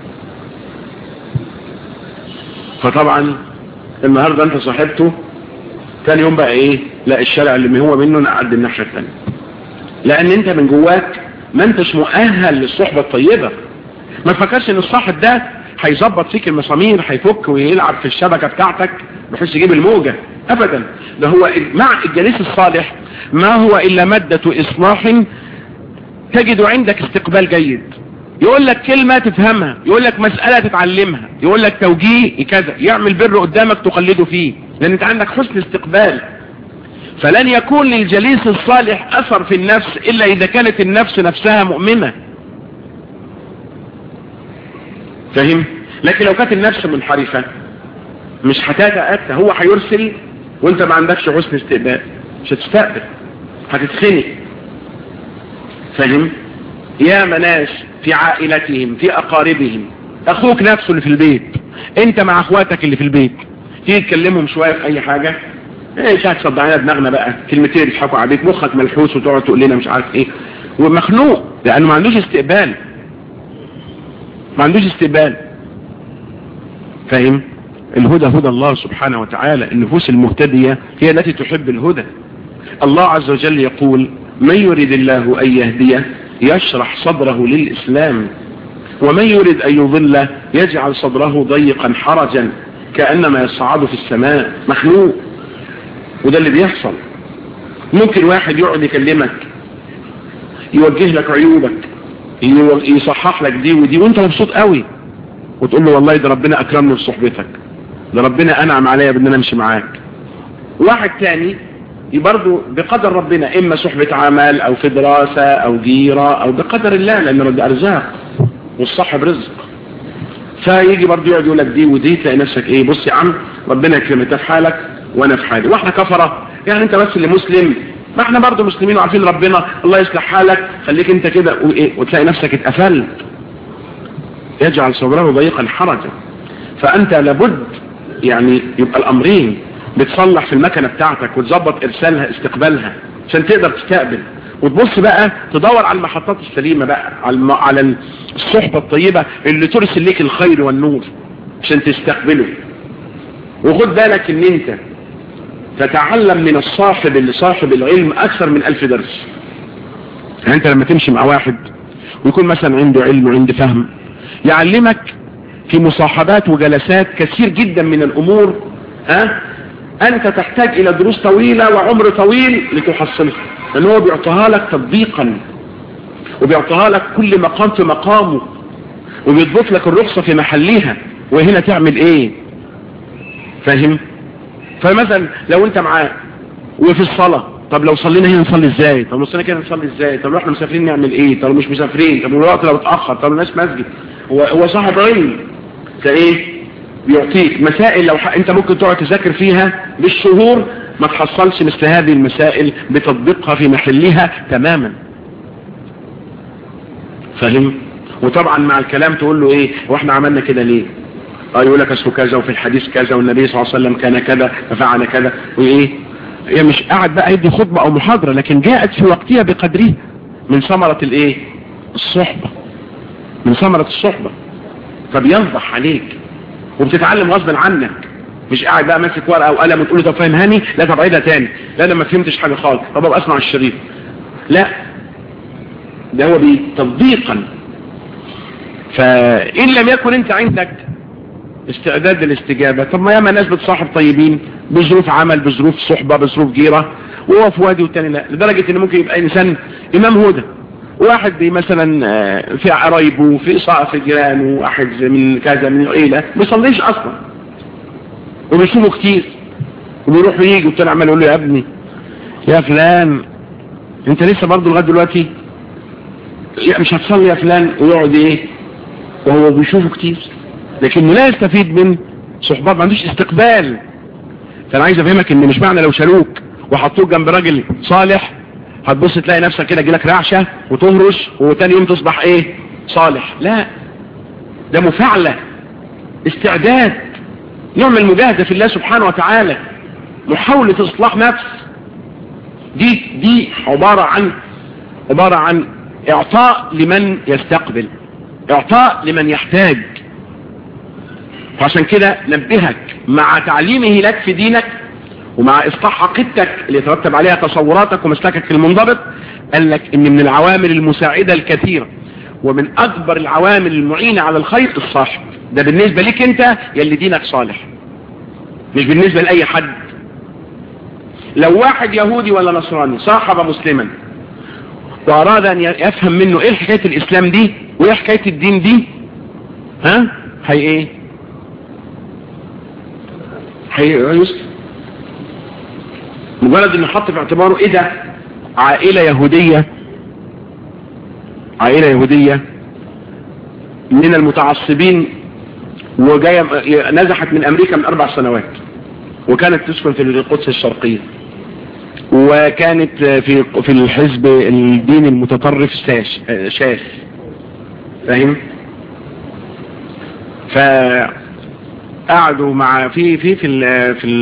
فطبعا النهاردة انت صاحبته تاني يوم بقى ايه لا الشارع اللي هو منه نقعد الناحية التانية لان انت من جواك ما انتش مؤهل للصحبة الطيبة ما تفكرش ان الصاحب ده هيظبط فيك المسامير هيفك ويلعب في الشبكة بتاعتك بحيث يجيب الموجة ابدا ده هو مع الجليس الصالح ما هو الا مادة اصلاح تجد عندك استقبال جيد يقول لك كلمة تفهمها يقول لك مسألة تتعلمها يقول لك توجيه كذا يعمل بر قدامك تقلده فيه لان انت عندك حسن استقبال فلن يكون للجليس الصالح اثر في النفس الا اذا كانت النفس نفسها مؤمنة فهم لكن لو كانت النفس منحرفة مش هتتأتى هو هيرسل وانت ما عندكش حسن استقبال مش هتستقبل هتتخنق فهم يا مناس في عائلتهم في اقاربهم اخوك نفسه اللي في البيت انت مع اخواتك اللي في البيت تيجي تكلمهم شوية في اي حاجة ايه مش هتصدعنا دماغنا بقى كلمتين يضحكوا عليك مخك ملحوس وتقعد تقول لنا مش عارف ايه ومخنوق لانه ما عندوش استقبال ما عندوش استقبال فاهم الهدى هدى الله سبحانه وتعالى النفوس المهتدية هي التي تحب الهدى الله عز وجل يقول من يريد الله أن يهديه يشرح صدره للإسلام ومن يريد أن يضله يجعل صدره ضيقا حرجا كأنما يصعد في السماء مخلوق وده اللي بيحصل ممكن واحد يقعد يكلمك يوجه لك عيوبك يصحح لك دي ودي وانت مبسوط قوي وتقول له والله ده ربنا اكرمني بصحبتك ده ربنا انعم عليا بان انا امشي معاك واحد تاني برضه بقدر ربنا اما صحبة عمل او في دراسة او جيرة او بقدر الله لان ده ارزاق والصاحب رزق فيجي برضه يقعد يقول لك دي ودي تلاقي نفسك ايه بص يا عم ربنا يكرمك في حالك وانا في حالي واحنا كفرة يعني انت بس اللي مسلم ما احنا برضه مسلمين وعارفين ربنا الله يصلح حالك خليك انت كده وايه وتلاقي نفسك اتقفلت يجعل صدره ضيقا حرجا فانت لابد يعني يبقى الامرين بتصلح في المكنة بتاعتك وتظبط ارسالها استقبالها عشان تقدر تستقبل وتبص بقى تدور على المحطات السليمة بقى على الم... على الصحبة الطيبة اللي ترسل ليك الخير والنور عشان تستقبله وخد بالك ان انت تتعلم من الصاحب اللي صاحب العلم اكثر من الف درس يعني انت لما تمشي مع واحد ويكون مثلا عنده علم وعنده فهم يعلمك في مصاحبات وجلسات كثير جدا من الامور ها انت تحتاج الى دروس طويلة وعمر طويل لتحصلها لان هو بيعطيها لك تطبيقا وبيعطيها لك كل مقام في مقامه وبيضبط لك الرخصة في محلها وهنا تعمل ايه فاهم فمثلا لو انت معاه وفي الصلاة طب لو صلينا هنا نصلي ازاي طب لو صلينا كده نصلي ازاي طب لو احنا مسافرين نعمل ايه طب لو مش مسافرين طب الوقت لو اتأخر طب الناس مسجد هو هو صاحب علم فايه
بيعطيك مسائل لو ح... انت ممكن تقعد تذاكر فيها بالشهور ما تحصلش مثل هذه المسائل بتطبيقها في محلها تماما فاهم وطبعا مع الكلام تقول له ايه واحنا عملنا كده ليه اه يقول لك اصله كذا وفي الحديث كذا والنبي صلى الله عليه وسلم كان كذا ففعل كذا وايه هي مش قاعد بقى يدي خطبة او محاضرة لكن جاءت في وقتها بقدرها من ثمرة الايه الصحبة من ثمرة الصحبة فبينضح عليك وبتتعلم غصبا عنك مش قاعد بقى ماسك ورقه وقلم وتقول له طب فهمهاني لا طب عيدها تاني لا انا ما فهمتش حاجه خالص طب ابقى اسمع الشريط لا ده هو تطبيقا فان لم يكن انت عندك استعداد للاستجابه طب ما ياما ناس بتصاحب طيبين بظروف عمل بظروف صحبه بظروف جيره وهو في وادي والتاني لا لدرجه ان ممكن يبقى انسان امام هدى واحد مثلا في قرايبه في في جيرانه واحد من كذا من عيله ما بيصليش اصلا وبيشوفه كتير وبيروح ويجي وطلع عمال يقول له يا ابني يا فلان انت لسه برضه لغايه دلوقتي مش هتصلي يا فلان ويقعد ايه وهو بيشوفه كتير لكنه لا يستفيد من صحبات ما عندوش استقبال فانا عايز افهمك ان مش معنى لو شالوك وحطوك جنب راجل صالح هتبص تلاقي نفسك كده يجيلك رعشه وتهرش وتاني يوم تصبح ايه صالح لا ده مفاعله استعداد نوع من المجاهدة في الله سبحانه وتعالى محاولة اصلاح نفس دي دي عبارة عن عبارة عن اعطاء لمن يستقبل اعطاء لمن يحتاج فعشان كده نبهك مع تعليمه لك في دينك ومع اصلاح عقيدتك اللي يترتب عليها تصوراتك ومسلكك المنضبط قال لك ان من العوامل المساعدة الكثيرة ومن اكبر العوامل المعينة على الخير الصاحب ده بالنسبة لك انت يلي دينك صالح مش بالنسبة لأي حد لو واحد يهودي ولا نصراني صاحب مسلما وأراد أن يفهم منه إيه حكاية الإسلام دي وإيه حكاية الدين دي ها هي إيه هي يسلم مجرد إنه حط في اعتباره إيه ده عائلة يهودية عائلة يهودية من المتعصبين وجاية نزحت من امريكا من اربع سنوات وكانت تسكن في القدس الشرقية وكانت في في الحزب الديني المتطرف ساش شاذ فاهم فقعدوا مع في في في ال في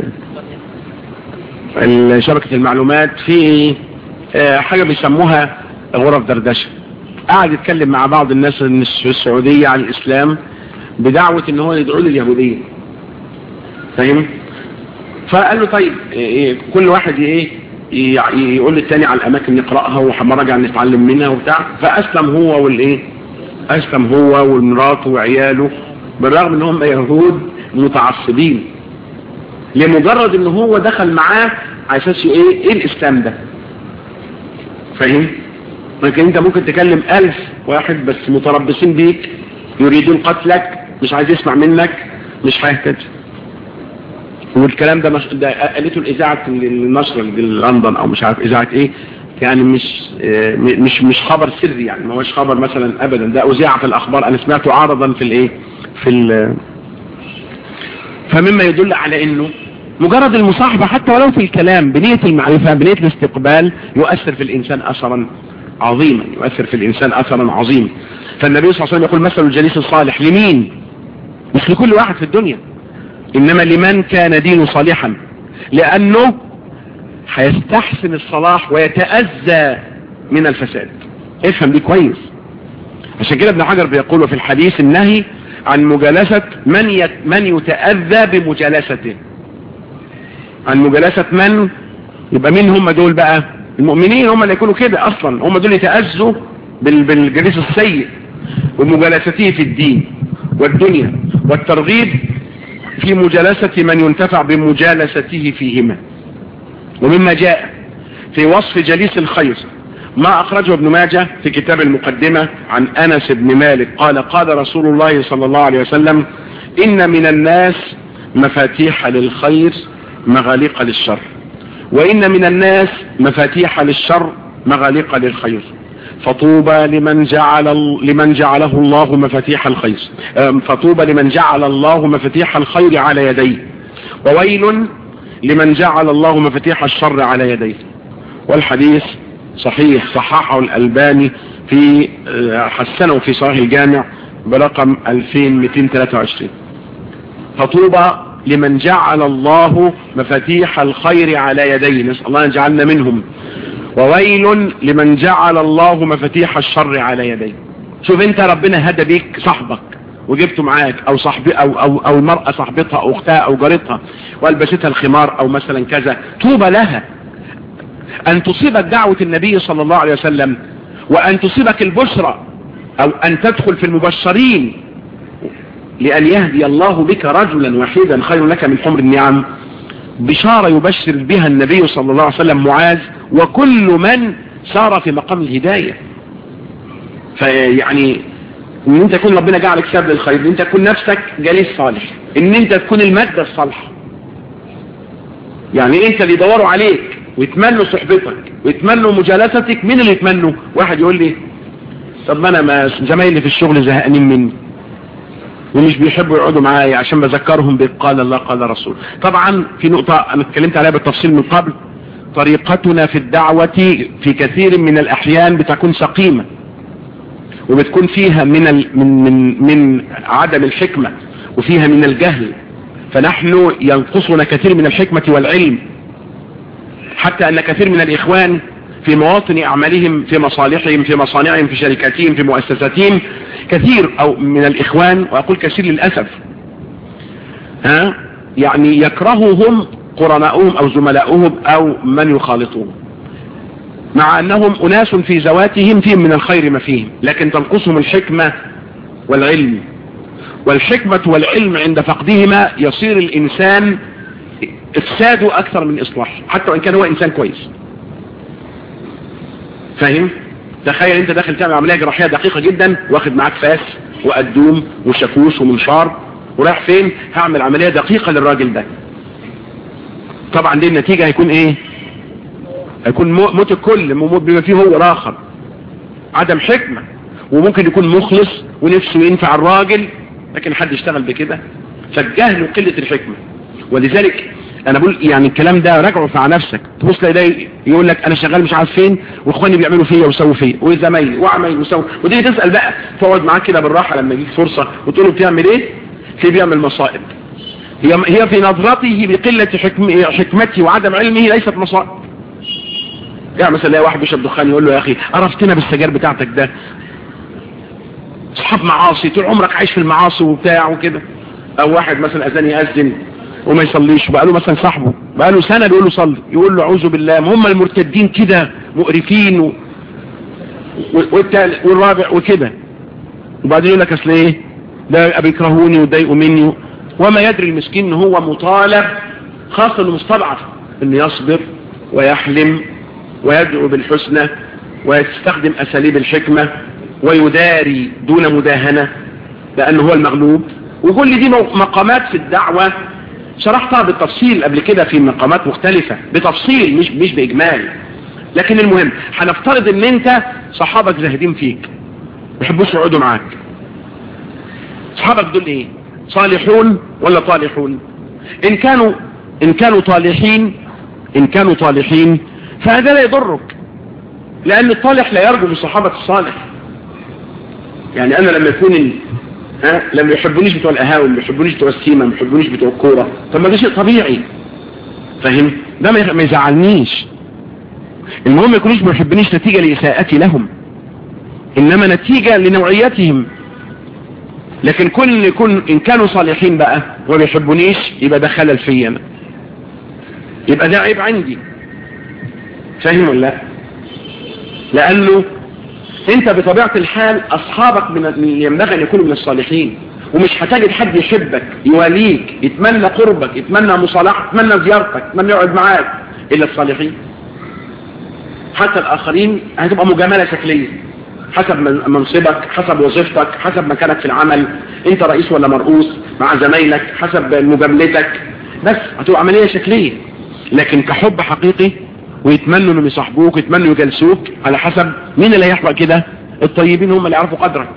ال شبكة المعلومات في حاجة بيسموها غرف دردشة قعد يتكلم مع بعض الناس في السعودية عن الاسلام بدعوة ان هو يدعو لليهودية فاهم فقال له طيب إيه كل واحد ايه يقول للتاني على الاماكن نقرأها ومراجع نتعلم منها وبتاع فاسلم هو والايه اسلم هو ومراته وعياله بالرغم ان هم يهود متعصبين لمجرد ان هو دخل معاه على اساس ايه ايه الاسلام ده فاهم لكن انت ممكن تكلم الف واحد بس متربصين بيك يريدون قتلك مش عايز يسمع منك مش هيهتد والكلام ده, مش ده قالته الاذاعه النشر لندن او مش عارف اذاعه ايه يعني مش مش مش خبر سري يعني ما هوش خبر مثلا ابدا ده اذاع في الاخبار انا سمعته عرضا في الايه في ال فمما يدل على انه مجرد المصاحبة حتى ولو في الكلام بنية المعرفة بنية الاستقبال يؤثر في الانسان اثرا عظيما يؤثر في الانسان اثرا عظيما فالنبي صلى الله عليه وسلم يقول مثل الجليس الصالح لمين مش لكل واحد في الدنيا انما لمن كان دينه صالحا لانه هيستحسن الصلاح ويتأذى من الفساد افهم دي كويس عشان كده ابن حجر بيقول في الحديث النهي عن مجالسة من يت من يتأذى بمجالسته عن مجالسة من يبقى مين هم دول بقى المؤمنين هم اللي يكونوا كده اصلا هم دول يتأذوا بالجليس السيء ومجالسته في الدين والدنيا والترغيب في مجالسة من ينتفع بمجالسته فيهما ومما جاء في وصف جليس الخير ما أخرجه ابن ماجه في كتاب المقدمة عن أنس بن مالك قال قال رسول الله صلى الله عليه وسلم إن من الناس مفاتيح للخير مغاليق للشر وإن من الناس مفاتيح للشر مغاليق للخير
فطوبى لمن جعل لمن جعله الله مفاتيح الخير فطوبى لمن جعل الله مفاتيح الخير على يديه وويل لمن جعل الله مفاتيح الشر على يديه والحديث صحيح صححه الألباني في حسنه في صحيح الجامع برقم 2223 فطوبى لمن جعل الله مفاتيح الخير على يديه نسأل الله أن جعلنا منهم وويل لمن جعل الله مفاتيح الشر على يديه شوف انت ربنا هدى بيك صاحبك وجبته معاك او صاحبي او او او المرأة صاحبتها او اختها او جارتها والبستها الخمار او مثلا كذا طوبى لها ان تصيبك دعوة النبي صلى الله عليه وسلم وان تصيبك البشرى او ان تدخل في المبشرين لان يهدي الله بك رجلا وحيدا خير لك من حمر النعم بشارة يبشر بها النبي صلى الله عليه وسلم معاذ وكل من سار في مقام الهداية فيعني ان انت تكون ربنا جعلك سبب للخير ان انت تكون نفسك جليس صالح ان انت تكون المادة الصالحة يعني انت اللي يدوروا عليك ويتمنوا صحبتك ويتمنوا مجالستك مين اللي يتمنوا واحد يقول لي طب ما انا ما زمايلي في الشغل زهقانين مني ومش بيحبوا يقعدوا معايا عشان بذكرهم بقال الله قال رسول طبعا في نقطة انا اتكلمت عليها بالتفصيل من قبل طريقتنا في الدعوة في كثير من الاحيان بتكون سقيمة وبتكون فيها من ال من من من عدم الحكمة وفيها من الجهل فنحن ينقصنا كثير من الحكمة والعلم حتى ان كثير من الاخوان في مواطن اعمالهم في مصالحهم في مصانعهم في شركاتهم في مؤسساتهم كثير او من الاخوان واقول كثير للاسف ها يعني يكرههم قرناؤهم او زملاؤهم او من يخالطهم مع انهم اناس في ذواتهم فيهم من الخير ما فيهم لكن تنقصهم الحكمة والعلم والحكمة والعلم عند فقدهما يصير الانسان افساده اكثر من اصلاحه حتى وان كان هو انسان كويس فاهم تخيل انت داخل تعمل عملية جراحية دقيقة جدا واخد معاك فاس وقدوم وشاكوش ومنشار ورايح فين هعمل عملية دقيقة للراجل ده طبعا دي النتيجة هيكون ايه هيكون موت الكل موت بما فيه هو الاخر عدم حكمة وممكن يكون مخلص ونفسه ينفع الراجل لكن حد يشتغل بكده فالجهل وقلة الحكمة ولذلك انا بقول يعني الكلام ده راجعه مع نفسك تبص تلاقي يقول لك انا شغال مش عارف فين واخواني بيعملوا فيا ويسووا فيا وزمايلي واعمل وسوي ودي تسال بقى تقعد معاه كده بالراحه لما يجيك فرصه وتقول له بتعمل ايه في بيعمل مصائب هي هي في نظرته بقله حكم حكمته وعدم علمه ليست مصائب يعني مثلا واحد بيشرب دخان يقول له يا اخي عرفتنا بالسجاير بتاعتك ده اصحاب معاصي طول عمرك عايش في المعاصي وبتاع وكده او واحد مثلا اذان يأذن وما يصليش بقى له مثلا صاحبه بقى له سنة بيقول له صلي يقول له اعوذ بالله ما هم المرتدين كده مقرفين و... والتالي والرابع وكده وبعدين يقول لك اصل ايه ده بيكرهوني ويضايقوا مني وما يدري المسكين ان هو مطالب خاصة انه مستضعف انه يصبر ويحلم ويدعو بالحسنى ويستخدم اساليب الحكمة ويداري دون مداهنة لانه هو المغلوب وكل دي مقامات في الدعوة شرحتها بالتفصيل قبل كده في مقامات مختلفة بتفصيل مش مش بإجمال لكن المهم هنفترض ان انت صحابك زاهدين فيك بيحبوش يقعدوا معاك صحابك دول ايه صالحون ولا طالحون ان كانوا ان كانوا طالحين ان كانوا طالحين فهذا لا يضرك لان الطالح لا يرجو من صحابة الصالح يعني انا لما يكون ها لما يحبونيش بتوع القهاوي ما يحبونيش بتوع السيما ما يحبونيش بتوع الكوره طب ما ده شيء طبيعي فاهم ده ما يزعلنيش المهم ما يكونوش ما يحبونيش نتيجه لاساءتي لهم انما نتيجه لنوعيتهم لكن كل يكون ان كانوا صالحين بقى وما بيحبونيش يبقى ده خلل فيا انا يبقى ده عيب عندي فاهم ولا لا لانه انت بطبيعة الحال اصحابك من ينبغي ان يكونوا من الصالحين ومش هتجد حد يحبك يواليك يتمنى قربك يتمنى مصالحة يتمنى زيارتك يتمنى يقعد معاك الا الصالحين حتى الاخرين هتبقى مجاملة شكلية حسب منصبك حسب وظيفتك حسب مكانك في العمل انت رئيس ولا مرؤوس مع زمايلك حسب مجاملتك بس هتبقى عملية شكلية لكن كحب حقيقي
ويتمنوا انهم يصاحبوك ويتمنوا يجلسوك على حسب مين اللي هيحرق كده الطيبين هم اللي يعرفوا قدرك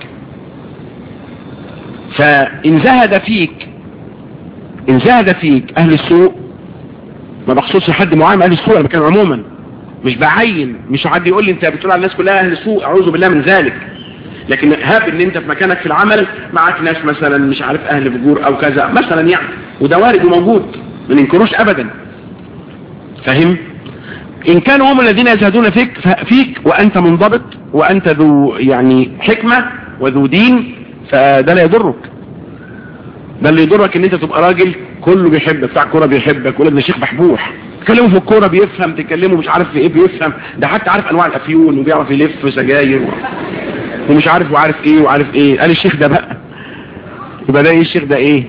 فإن زهد فيك إن زهد فيك أهل السوء ما بخصوصش حد معين أهل السوء أنا بتكلم عموما مش بعين مش حد يقول لي أنت بتقول على الناس كلها أهل السوء أعوذ بالله من ذلك لكن هاب ان انت في مكانك في العمل معك ناس مثلا مش عارف اهل فجور او كذا مثلا يعني وده وارد وموجود ما ننكروش ابدا فاهم ان كانوا هم الذين يزهدون فيك فيك وانت منضبط وانت ذو يعني حكمة وذو دين فده لا يضرك ده اللي يضرك ان انت تبقى راجل كله بيحبك بتاع كوره بيحبك ولا ابن شيخ بحبوح تكلمه في الكوره بيفهم تكلمه مش عارف في ايه بيفهم ده حتى عارف انواع الافيون وبيعرف يلف سجاير و... ومش عارف وعارف ايه وعارف ايه قال الشيخ ده بقى يبقى ده ايه الشيخ ده ايه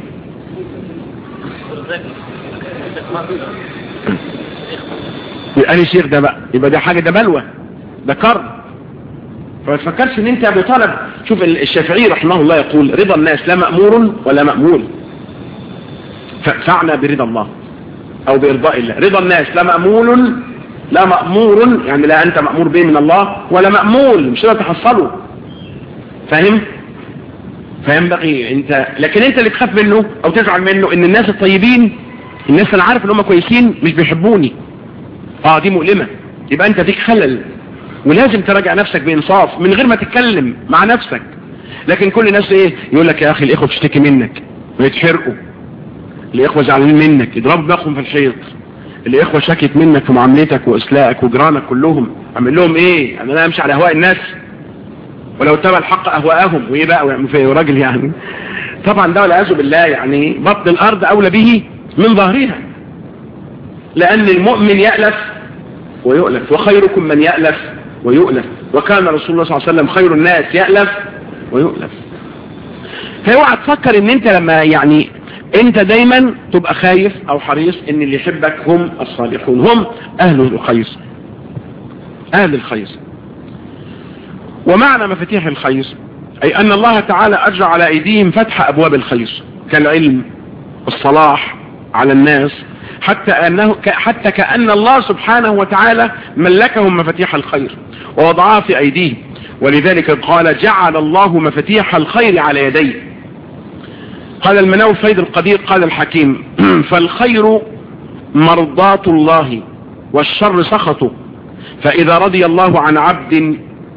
قال الشيخ ده بقى يبقى ده حاجة ده بلوى ده كرب فما تفكرش ان انت ابو طالب شوف الشافعي رحمه الله يقول رضا الناس لا مأمور ولا مأمول فاعنا برضا الله او بارضاء الله رضا الناس لا مأمول لا مأمور يعني لا انت مأمور به من الله ولا مأمول مش تقدر تحصله فاهم فينبغي انت لكن انت اللي تخاف منه او تزعل منه ان الناس الطيبين الناس اللي عارف ان هم كويسين مش بيحبوني اه دي مؤلمة يبقى انت فيك خلل ولازم تراجع نفسك بانصاف من غير ما تتكلم مع نفسك لكن كل الناس ايه يقول لك يا اخي الاخوه بتشتكي منك ويتحرقوا الاخوه زعلانين منك يضربوا دماغهم في الحيط الاخوه شكت منك في معاملتك واسلاءك وجيرانك كلهم اعمل لهم ايه يعني انا امشي على اهواء الناس ولو اتبع الحق اهواءهم وايه بقى ويعمل فيه راجل يعني طبعا ده والعياذ بالله يعني بطن الارض اولى به من ظهرها لان المؤمن يألف ويؤلف وخيركم من يألف ويؤلف وكان رسول الله صلى الله عليه وسلم خير الناس يألف ويؤلف فاوعى تفكر ان انت لما يعني انت دايما تبقى خايف او حريص ان اللي يحبك هم الصالحون هم اهل الخير اهل الخير ومعنى مفاتيح الخير اي ان الله تعالى اجرى على ايديهم فتح ابواب الخير كالعلم والصلاح على الناس حتى انه حتى كأن الله سبحانه وتعالى ملكهم مفاتيح الخير ووضعها في ايديهم ولذلك قال جعل الله مفاتيح الخير على يديه قال المناوي فيد القدير قال الحكيم فالخير مرضاة الله والشر سخطه فإذا رضي الله عن عبد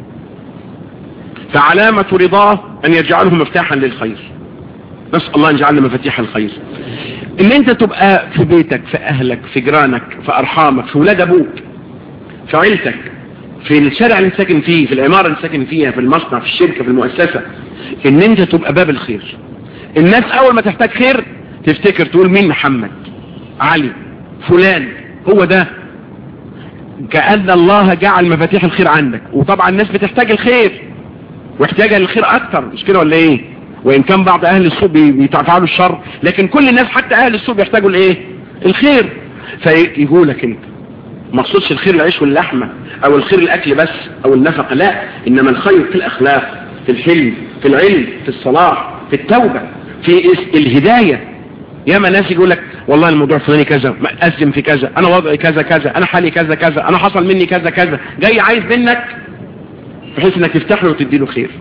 فعلامة رضاه أن يجعله مفتاحا للخير نسأل الله أن يجعلنا مفاتيح الخير ان انت تبقى في بيتك في اهلك في جيرانك في ارحامك في ولاد ابوك في عيلتك في الشارع اللي ساكن فيه في العمارة اللي ساكن فيها في المصنع في الشركة في المؤسسة ان انت تبقى باب الخير الناس اول ما تحتاج خير تفتكر تقول مين محمد علي فلان هو ده كأن الله جعل مفاتيح الخير عندك وطبعا الناس بتحتاج الخير واحتياجها للخير اكتر مش كده ولا ايه وان كان بعض اهل السوء بيتفعلوا الشر لكن كل الناس حتى اهل السوء بيحتاجوا الايه الخير فيقولك انت مقصودش الخير العيش واللحمة او الخير الاكل بس او النفقة لا انما الخير في الاخلاق في الحلم في العلم في الصلاح في التوبة في الهداية ياما ناس يقول لك والله الموضوع فلاني كذا أزم في كذا انا وضعي كذا كذا انا حالي كذا كذا انا حصل مني كذا كذا جاي عايز منك بحيث انك تفتح له وتدي له خير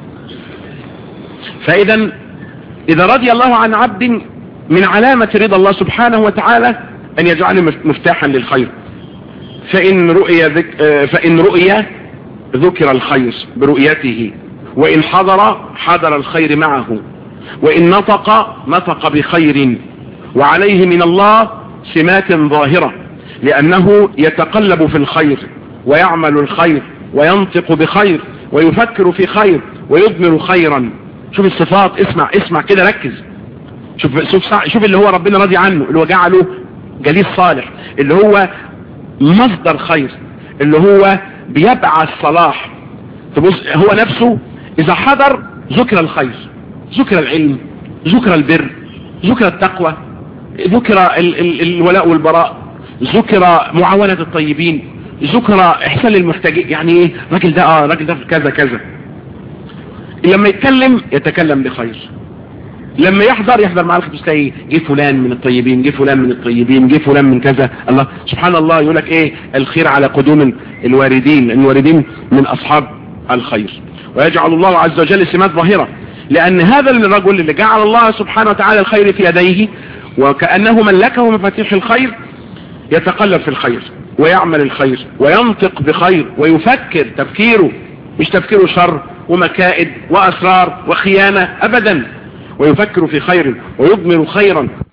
فاذا اذا رضي الله عن عبد من علامة رضا الله سبحانه وتعالى ان يجعله مفتاحا للخير فان رؤيا ذك فان رؤيا ذكر الخير برؤيته وان حضر حضر الخير معه وان نطق نطق بخير وعليه من الله سمات ظاهرة لانه يتقلب في الخير ويعمل الخير وينطق بخير ويفكر في خير ويضمر خيرا شوف الصفات اسمع اسمع كده ركز شوف شوف شوف اللي هو ربنا راضي عنه اللي هو جعله جليس صالح اللي هو مصدر خير اللي هو بيبعث صلاح تبص هو نفسه اذا حضر ذكر الخير ذكر العلم ذكر البر ذكر التقوى ذكر ال ال الولاء والبراء ذكر معاونة الطيبين ذكر احسان للمحتاجين يعني ايه راجل ده اه راجل ده كذا كذا لما يتكلم يتكلم بخير لما يحضر يحضر مع الخير تلاقي جه فلان من الطيبين جه فلان من الطيبين جه فلان من كذا الله سبحان الله يقول لك ايه الخير على قدوم الواردين الواردين من اصحاب الخير ويجعل الله عز وجل سمات ظاهرة لان هذا الرجل اللي جعل الله سبحانه وتعالى الخير في يديه وكأنه ملكه مفاتيح الخير يتقلب في الخير ويعمل الخير وينطق بخير ويفكر تفكيره مش تفكيره شر ومكائد وأسرار وخيانة أبدا ويفكر في خير ويضمر خيرا